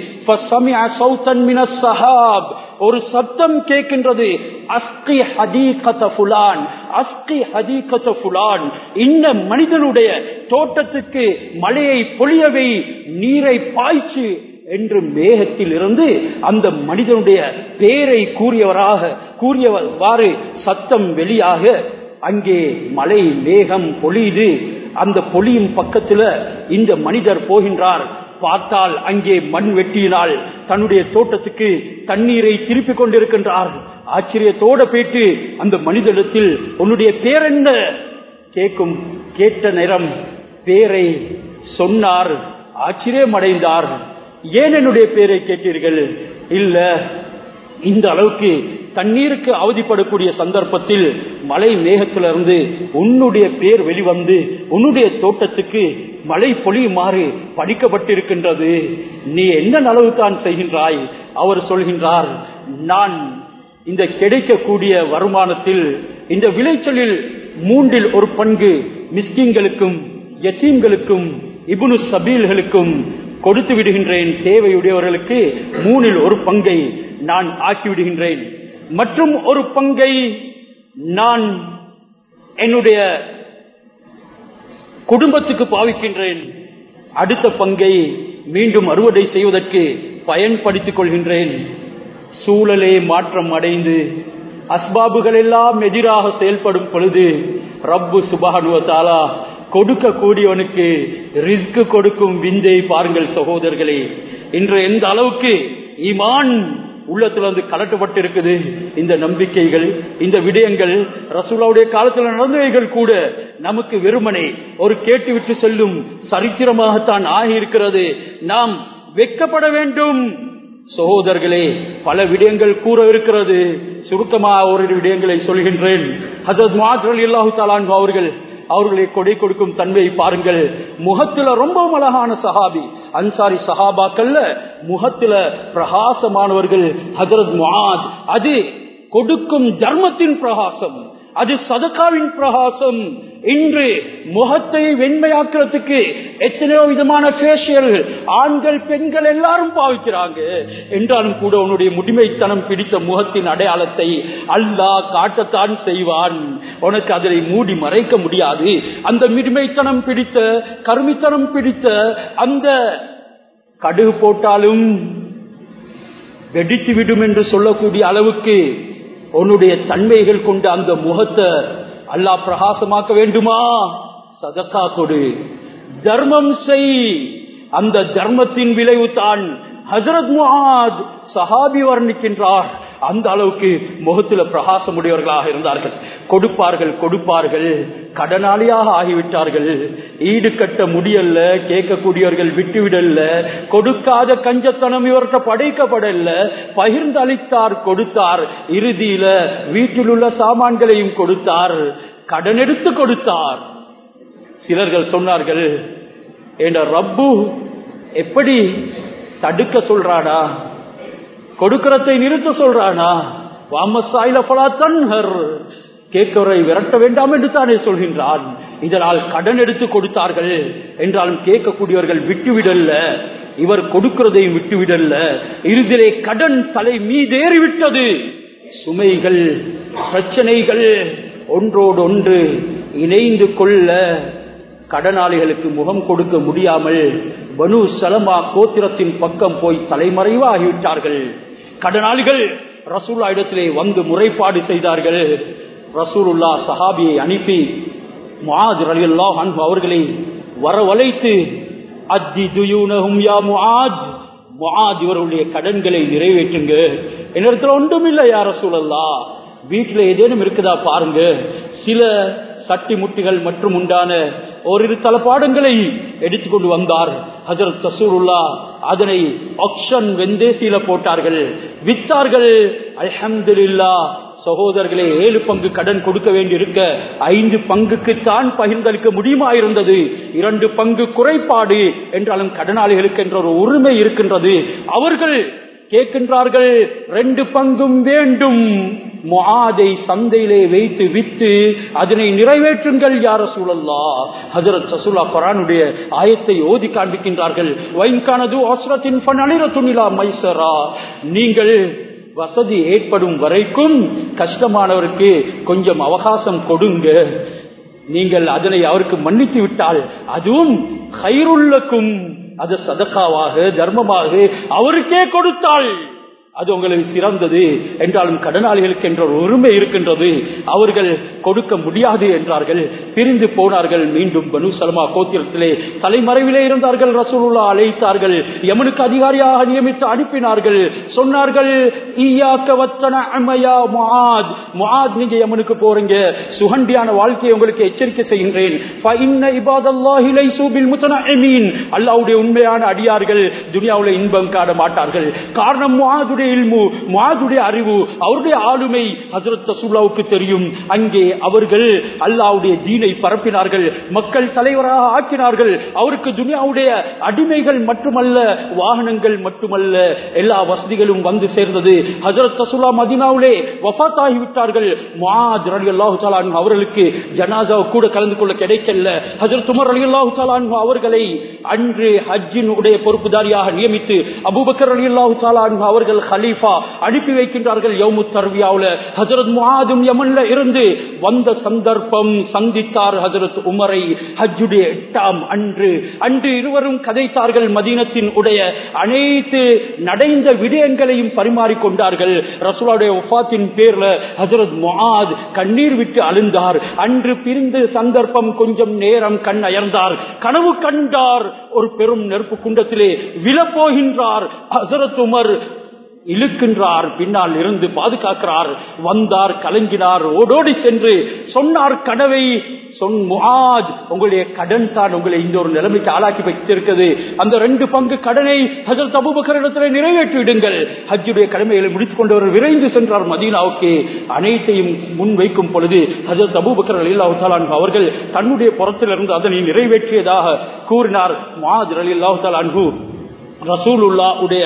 ஒரு சப்தம் கேட்கின்றது அஸ்கி ஹதீகத புலான் அஸ்கி ஹதீகத புலான் இந்த மனிதனுடைய தோட்டத்துக்கு மழையை பொழியவை நீரை பாய்ச்சு என்று மேகத்தில் இருந்து அந்த மனிதனுடைய பேரை கூறியவராக கூறியவாறு சத்தம் வெளியாக அங்கே மழை மேகம் பொழியுது அந்த பொழியும் பக்கத்துல இந்த மனிதர் போகின்றார் பார்த்தால் அங்கே மண் வெட்டியினால் தன்னுடைய தோட்டத்துக்கு தண்ணீரை திருப்பிக் கொண்டிருக்கின்றார் ஆச்சரியத்தோட போயிட்டு அந்த மனிதனிடத்தில் உன்னுடைய பேர் என்ன கேட்கும் கேட்ட நேரம் பேரை சொன்னார் ஆச்சரியம் அடைந்தார் ஏன் என்னுடைய பேரை கேட்டீர்கள் இல்ல இந்த அளவுக்கு தண்ணீருக்கு அவதிப்படக்கூடிய சந்தர்ப்பத்தில் மழை மேகத்திலிருந்து உன்னுடைய பேர் வெளிவந்து உன்னுடைய தோட்டத்துக்கு மழை பொழியுமாறு படிக்கப்பட்டிருக்கின்றது நீ என்ன அளவு தான் செய்கின்றாய் அவர் சொல்கின்றார் நான் இந்த கிடைக்கக்கூடிய வருமானத்தில் இந்த விளைச்சலில் மூன்றில் ஒரு பங்கு மிஸ்கின்களுக்கும் யசீம்களுக்கும் இபுனு சபீல்களுக்கும் கொடுத்து விடுகின்றேன் தேவையுடையவர்களுக்கு மூணில் ஒரு பங்கை நான் ஆக்கிவிடுகின்றேன் மற்றும் ஒரு பங்கை நான் என்னுடைய குடும்பத்துக்கு பாவிக்கின்றேன் அடுத்த பங்கை மீண்டும் அறுவடை செய்வதற்கு பயன்படுத்திக் கொள்கின்றேன் சூழலே மாற்றம் அடைந்து அஸ்பாபுகள் எல்லாம் எதிராக செயல்படும் பொழுது ரப்பு சுபானுவத்தாலா கொடுக்கக்கூடியவனுக்கு ரிஸ்க் கொடுக்கும் விந்தை பாருங்கள் சகோதரர்களே இன்று எந்த அளவுக்கு ஈமான் உள்ளத்துல வந்து கலட்டப்பட்டு இருக்குது இந்த நம்பிக்கைகள் இந்த விடயங்கள் ரசூலாவுடைய காலத்தில் நடந்தவைகள் கூட நமக்கு வெறுமனே ஒரு கேட்டுவிட்டு செல்லும் சரித்திரமாகத்தான் ஆகியிருக்கிறது நாம் வெக்கப்பட வேண்டும் சகோதரர்களே பல விடயங்கள் கூற இருக்கிறது சுருக்கமாக ஒரு விடயங்களை சொல்கின்றேன் ஹசரத் மாற்றல் இல்லாஹு தாலான் அவர்கள் அவர்களை கொடை கொடுக்கும் தன்மையை பாருங்கள் முகத்துல ரொம்ப அழகான சஹாபி அன்சாரி சஹாபாக்கள்ல முகத்துல பிரகாசமானவர்கள் ஹசரத் முஹாத் அது கொடுக்கும் தர்மத்தின் பிரகாசம் அது சதக்காவின் பிரகாசம் இன்று முகத்தை வெண்மையாக்குறதுக்கு எத்தனையோ விதமான பேஷியல் ஆண்கள் பெண்கள் எல்லாரும் பாவிக்கிறாங்க என்றாலும் கூட உன்னுடைய முடிமைத்தனம் பிடித்த முகத்தின் அடையாளத்தை அல்லாஹ் காட்டத்தான் செய்வான் உனக்கு அதனை மூடி மறைக்க முடியாது அந்த மிடுமைத்தனம் பிடித்த கருமித்தனம் பிடித்த அந்த கடுகு போட்டாலும் வெடித்து விடும் என்று சொல்லக்கூடிய அளவுக்கு உன்னுடைய தன்மைகள் கொண்ட அந்த முகத்தை அல்லாஹ் பிரகாசமாக்க வேண்டுமா சதக்கா கொடு தர்மம் செய் அந்த தர்மத்தின் விளைவு தான் ஹசரத் முஹாத் சஹாபி வர்ணிக்கின்றார் அந்த அளவுக்கு முகத்துல பிரகாசம் உடையவர்களாக இருந்தார்கள் கொடுப்பார்கள் கொடுப்பார்கள் கடனாளியாக ஆகிவிட்டார்கள் ஈடு கட்ட முடியல கேட்கக்கூடியவர்கள் விட்டுவிடல கொடுக்காத கஞ்சத்தனம் இவர்கிட்ட படைக்கப்படல பகிர்ந்து அளித்தார் கொடுத்தார் இறுதியில வீட்டில் உள்ள சாமான்களையும் கொடுத்தார் கடன் எடுத்து கொடுத்தார் சிலர்கள் சொன்னார்கள் என்ற ரப்பு எப்படி தடுக்க சொல்றாடா கொடுக்கறதை நிறுத்த சொல்றானா வாமசாயில பலா தன்ஹர் கேட்கவரை விரட்ட வேண்டாம் என்று தானே சொல்கின்றான் இதனால் கடன் எடுத்து கொடுத்தார்கள் என்றாலும் கேட்கக்கூடியவர்கள் விட்டுவிடல்ல இவர் கொடுக்கிறதையும் விட்டுவிடல்ல இறுதியிலே கடன் தலை மீதேறி விட்டது சுமைகள் பிரச்சனைகள் ஒன்றோடு ஒன்று இணைந்து கொள்ள கடனாளிகளுக்கு முகம் கொடுக்க முடியாமல் பனு சலமா கோத்திரத்தின் பக்கம் போய் தலைமறைவாகிவிட்டார்கள் கடனாளிகள் ரசூல்லா இடத்திலே வந்து முறைப்பாடு செய்தார்கள் ரசூலுல்லா சஹாபியை அனுப்பி முஆத் ரலியல்லாஹு அன்ஹு அவர்களை வரவழைத்து அத்தி துயூனஹும் யா முஆத் முஆத் இவருடைய கடன்களை நிறைவேற்றுங்க என்னிடத்துல ஒன்றுமில்லை யார சூழல்லா வீட்டுல ஏதேனும் இருக்குதா பாருங்க சில சட்டி முட்டிகள் மற்றும் உண்டான ஓரிரு தளபாடங்களை எடுத்துக்கொண்டு வந்தார் ஹஜரத் தசூருல்லா அதனை ஆக்ஷன் வெந்தேசியில போட்டார்கள் வித்தார்கள் அல்ஹம்துலில்லா சகோதரர்களே ஏழு பங்கு கடன் கொடுக்க வேண்டியிருக்க ஐந்து பங்குக்கு தான் பகிர்ந்தளிக்க முடியுமா இருந்தது இரண்டு பங்கு குறைபாடு என்றாலும் கடனாளிகளுக்கு என்ற ஒரு உரிமை இருக்கின்றது அவர்கள் கேட்கின்றார்கள் ரெண்டு பங்கும் வேண்டும் முஆதை சந்தையிலே வைத்து வித்து அதனை நிறைவேற்றுங்கள் யார சூழல்லா ஹஜரத் சசூலா குரானுடைய ஆயத்தை ஓதி காண்பிக்கின்றார்கள் வைன்கானது அஸ்ரத்தின் பணிர துணிலா மைசரா நீங்கள் வசதி ஏற்படும் வரைக்கும் கஷ்டமானவருக்கு கொஞ்சம் அவகாசம் கொடுங்க நீங்கள் அதனை அவருக்கு மன்னித்து விட்டால் அதுவும் கயிறுள்ளக்கும் அது சதக்காவாக தர்மமாக அவருக்கே கொடுத்தாள் அது உங்களுக்கு சிறந்தது என்றாலும் கடனாளிகளுக்கு என்ற ஒரு உரிமை இருக்கின்றது அவர்கள் கொடுக்க முடியாது என்றார்கள் பிரிந்து போனார்கள் மீண்டும் பனு சல்மா கோத்திரத்திலே தலைமறைவிலே இருந்தார்கள் ரசூலுல்லா அழைத்தார்கள் யமனுக்கு அதிகாரியாக நியமித்து அனுப்பினார்கள் சொன்னார்கள் நீங்க யமனுக்கு போறீங்க சுகண்டியான வாழ்க்கையை உங்களுக்கு எச்சரிக்கை செய்கின்றேன் அல்லாவுடைய உண்மையான அடியார்கள் துனியாவுடைய இன்பம் காண மாட்டார்கள் காரணம் முஆதுடைய இல்மு முஆதுடைய அறிவு அவருடைய ஆளுமை ஹசரத் ரசூலுல்லாவுக்கு தெரியும் அங்கே அவர்கள் அல்லாவுடைய தீனை பரப்பினார்கள் மக்கள் தலைவராக ஆக்கினார்கள் அவருக்கு துனியாவுடைய அடிமைகள் மட்டுமல்ல வாகனங்கள் மட்டுமல்ல எல்லா வசதிகளும் வந்து சேர்ந்தது ஹசரத் ரசூல்லா மதினாவிலே வஃத் ஆகிவிட்டார்கள் முஆத் ரலியல்லாஹு தஆலா அன்ஹு அவர்களுக்கு ஜனாசா கூட கலந்து கொள்ள கிடைக்கல ஹஜரத் உமர் ரலியல்லாஹு தஆலா அன்ஹு அவர்களை அன்று ஹஜ்ஜின் உடைய பொறுப்புதாரியாக நியமித்து அபூபக்கர் ரலியல்லாஹு தஆலா அன்ஹு அவர்கள் ஹலீஃபா அனுப்பி வைக்கின்றார்கள் யௌமு தர்வியாவுல ஹஜரத் முஆதும் யமன்ல இருந்து வந்த சந்தர்ப்பம் சந்தித்தார் ஹஜரத் உமரை ஹஜ்ஜுடைய எட்டாம் அன்று அன்று இருவரும் கதைத்தார்கள் மதீனத்தின் உடைய அனைத்து நடைந்த விடயங்களையும் பரிமாறிக்கொண்டார்கள் ரசூலாவுடைய ஒஃபாத்தின் பேர்ல ஹஜரத் முஆத் கண்ணீர் விட்டு அழுந்தார் அன்று பிரிந்து சந்தர்ப்பம் கொஞ்சம் நேரம் கண் அயர்ந்தார் கனவு கண்டார் ஒரு பெரும் நெருப்பு குண்டத்திலே விழப்போகின்றார் ஹசரத் உமர் இழுக்கின்றார் பின்னால் இருந்து பாதுகாக்கிறார் வந்தார் கலங்கினார் ஓடோடி சென்று சொன்னார் கனவை சொன் முஆத் உங்களுடைய கடன் தான் உங்களை இந்த ஒரு நிலைமைக்கு ஆளாக்கி வைத்திருக்கிறது அந்த ரெண்டு பங்கு கடனை ஹஜரத் அபூபக்கரிடத்தில் நிறைவேற்றி விடுங்கள் ஹஜ்ஜுடைய கடமைகளை முடித்துக் கொண்டவர் விரைந்து சென்றார் மதீனாவுக்கு அனைத்தையும் முன் வைக்கும் பொழுது ஹஜரத் அபூபக்கர் அலில்லாஹு தாலான் அவர்கள் தன்னுடைய புறத்திலிருந்து அதனை நிறைவேற்றியதாக கூறினார் முஆத் அலில்லாஹு தாலான்ஹு ரசூலுல்லா உடைய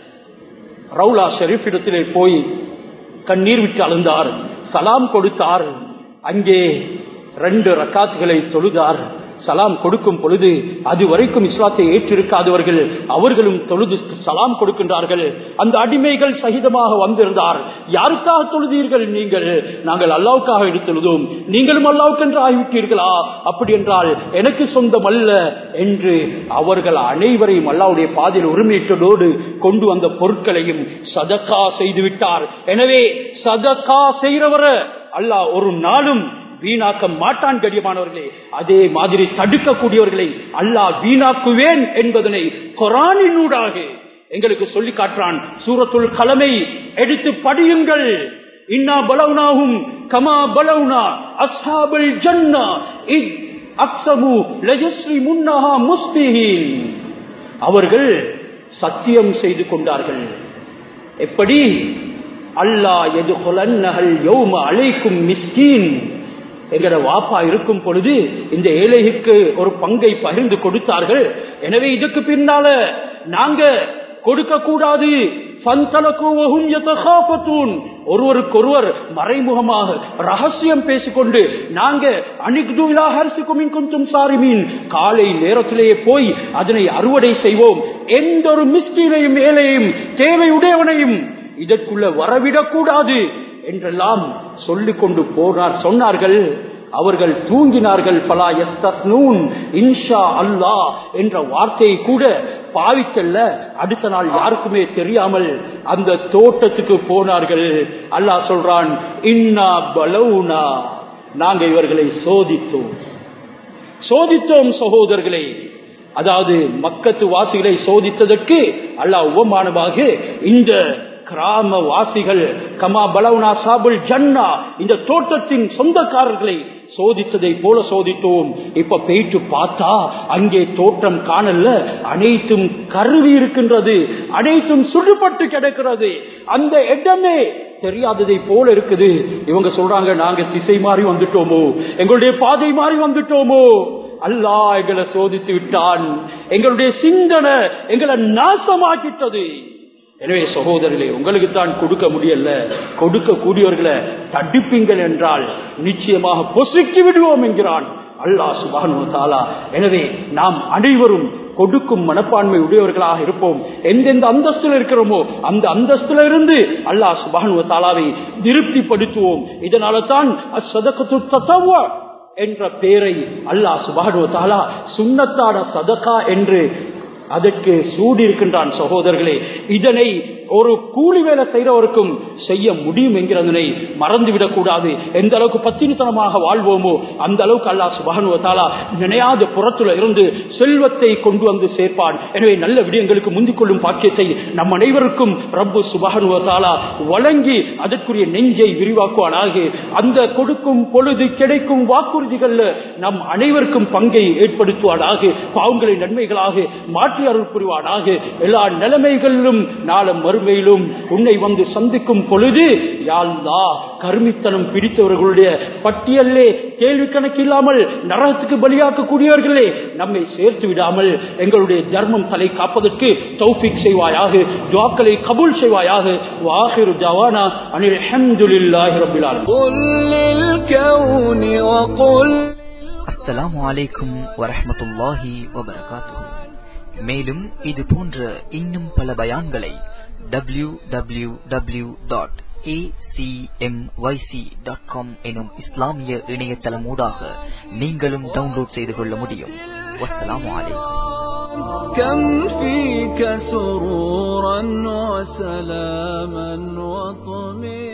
ரவுலா ஷெரீப் இடத்திலே போய் கண்ணீர் விட்டு அழுந்தார் சலாம் கொடுத்தார் அங்கே ரெண்டு ரக்காத்துகளை தொழுதார் சலாம் கொடுக்கும் பொழுது அது வரைக்கும் இஸ்லாத்தை ஏற்றிருக்காதவர்கள் அவர்களும் தொழுது சலாம் கொடுக்கின்றார்கள் அந்த அடிமைகள் சகிதமாக வந்திருந்தார் யாருக்காக தொழுதீர்கள் நீங்கள் நாங்கள் அல்லாவுக்காக எடுத்தொழுதும் நீங்களும் அல்லாவுக்கென்று ஆகிவிட்டீர்களா அப்படி என்றால் எனக்கு சொந்தம் அல்ல என்று அவர்கள் அனைவரையும் அல்லாவுடைய பாதையில் உரிமையிட்டதோடு கொண்டு வந்த பொருட்களையும் சதக்கா செய்து விட்டார் எனவே சதக்கா செய்கிறவர அல்லாஹ் ஒரு நாளும் வீணாக்க மாட்டான் கடியமானவர்களே அதே மாதிரி தடுக்கக்கூடியவர்களை அல்லாஹ் வீணாக்குவேன் என்பதனை கொரானினூடாக எங்களுக்கு சொல்லி காட்டுறான் சூரத்துள் கலமை எடுத்து படியுங்கள் இன்னா பலவுனாகும் கமா பலவுனா அஸ்ஹாபுல் ஜன்னா இத் அக்ஸமு லஜஸ்ரி முன்னஹா முஸ்பிஹீன் அவர்கள் சத்தியம் செய்து கொண்டார்கள் எப்படி அல்லாஹ் எது யௌம அழைக்கும் மிஸ்கீன் எங்கட வாப்பா இருக்கும் பொழுது இந்த ஏழைக்கு ஒரு பங்கை பகிர்ந்து கொடுத்தார்கள் எனவே இதுக்கு பின்னால நாங்க கொடுக்க கூடாது ஒருவருக்கொருவர் மறைமுகமாக ரகசியம் பேசிக்கொண்டு நாங்க அணிகுதும் சாரிமீன் காலை நேரத்திலேயே போய் அதனை அறுவடை செய்வோம் எந்த ஒரு மிஸ்கீனையும் ஏழையும் தேவையுடையவனையும் இதற்குள்ள வரவிடக்கூடாது என்றெல்லாம் சொல்லிக் கொண்டு போனார் சொன்னார்கள் அவர்கள் தூங்கினார்கள் பலா எஸ்தூன் இன்ஷா அல்லா என்ற வார்த்தையை கூட பாவிக்கல்ல அடுத்த நாள் யாருக்குமே தெரியாமல் அந்த தோட்டத்துக்கு போனார்கள் அல்லாஹ் சொல்றான் இன்னா பலவுனா நாங்க இவர்களை சோதித்தோம் சோதித்தோம் சகோதரர்களே அதாவது மக்கத்து வாசிகளை சோதித்ததற்கு அல்லாஹ் உபமானமாக இந்த கிராம வாசிகள் கமா பலவுனா சாபுல் ஜன்னா இந்த தோட்டத்தின் சொந்தக்காரர்களை சோதித்ததை போல சோதித்தோம் இப்ப போயிட்டு பார்த்தா அங்கே தோட்டம் காணல அனைத்தும் கருவி இருக்கின்றது அனைத்தும் சுடுபட்டு கிடக்கிறது அந்த இடமே தெரியாததை போல இருக்குது இவங்க சொல்றாங்க நாங்க திசை மாறி வந்துட்டோமோ எங்களுடைய பாதை மாறி வந்துட்டோமோ அல்லா எங்களை சோதித்து விட்டான் எங்களுடைய சிந்தனை எங்களை நாசமாக்கிட்டது எனவே சகோதரர்களே உங்களுக்கு தான் கொடுக்க முடியல கொடுக்க கூடியவர்களை தடுப்பீங்கள் என்றால் நிச்சயமாக பொசுக்கி விடுவோம் என்கிறான் அல்லாஹ் சுபானு தாலா எனவே நாம் அனைவரும் கொடுக்கும் மனப்பான்மை உடையவர்களாக இருப்போம் எந்தெந்த அந்தஸ்துல இருக்கிறோமோ அந்த அந்தஸ்துல இருந்து அல்லாஹ் சுபானு தாலாவை திருப்திப்படுத்துவோம் இதனால தான் என்ற பெயரை அல்லாஹ் சுபானு தாலா சுண்ணத்தான சதகா என்று அதற்கு சூடி இருக்கின்றான் சகோதரர்களே இதனை ஒரு கூலி வேலை செய்யறவருக்கும் செய்ய முடியும் என்கிறதனை மறந்துவிடக் கூடாது எந்த அளவுக்கு பத்தினித்தனமாக வாழ்வோமோ அந்த அளவுக்கு அல்லா சுபானுவத்தாலா நினையாத புறத்துல இருந்து செல்வத்தை கொண்டு வந்து சேர்ப்பான் எனவே நல்ல விடயங்களுக்கு முந்திக் கொள்ளும் பாக்கியத்தை நம் அனைவருக்கும் ரப்பு சுபானுவத்தாலா வழங்கி அதற்குரிய நெஞ்சை விரிவாக்குவானாக அந்த கொடுக்கும் பொழுது கிடைக்கும் வாக்குறுதிகள்ல நம் அனைவருக்கும் பங்கை ஏற்படுத்துவானாக பாவங்களை நன்மைகளாக மாற்றி அருள் புரிவானாக எல்லா நிலைமைகளிலும் நாளும் மறுமையிலும் உன்னை வந்து சந்திக்கும் பொழுது யாழ்லா கருமித்தனம் பிடித்தவர்களுடைய பட்டியலே கேள்வி கணக்கில்லாமல் நரகத்துக்கு பலியாக்கக்கூடியவர்களே நம்மை சேர்த்து விடாமல் எங்களுடைய தர்மம் தலை காப்பதற்கு தௌஃபிக் செய்வாயாக துவாக்களை கபூல் செய்வாயாக வாஹிரு ஜவானா அனில் அஹமதுல்லாஹி ரபில் அஸ்ஸலாமு அலைக்கும் வரஹ்மத்துல்லாஹி வபரகாத்துஹு மேலும் இது போன்ற இன்னும் பல பயான்களை W W W dot acmyc.com எனும் இஸ்லாமிய இணையதளம் ஊடாக நீங்களும் டவுன்லோட் செய்து கொள்ள முடியும் வஸ்ஸலாமு அலைக்கும் كم فيك سرورا وسلاما وطمئنا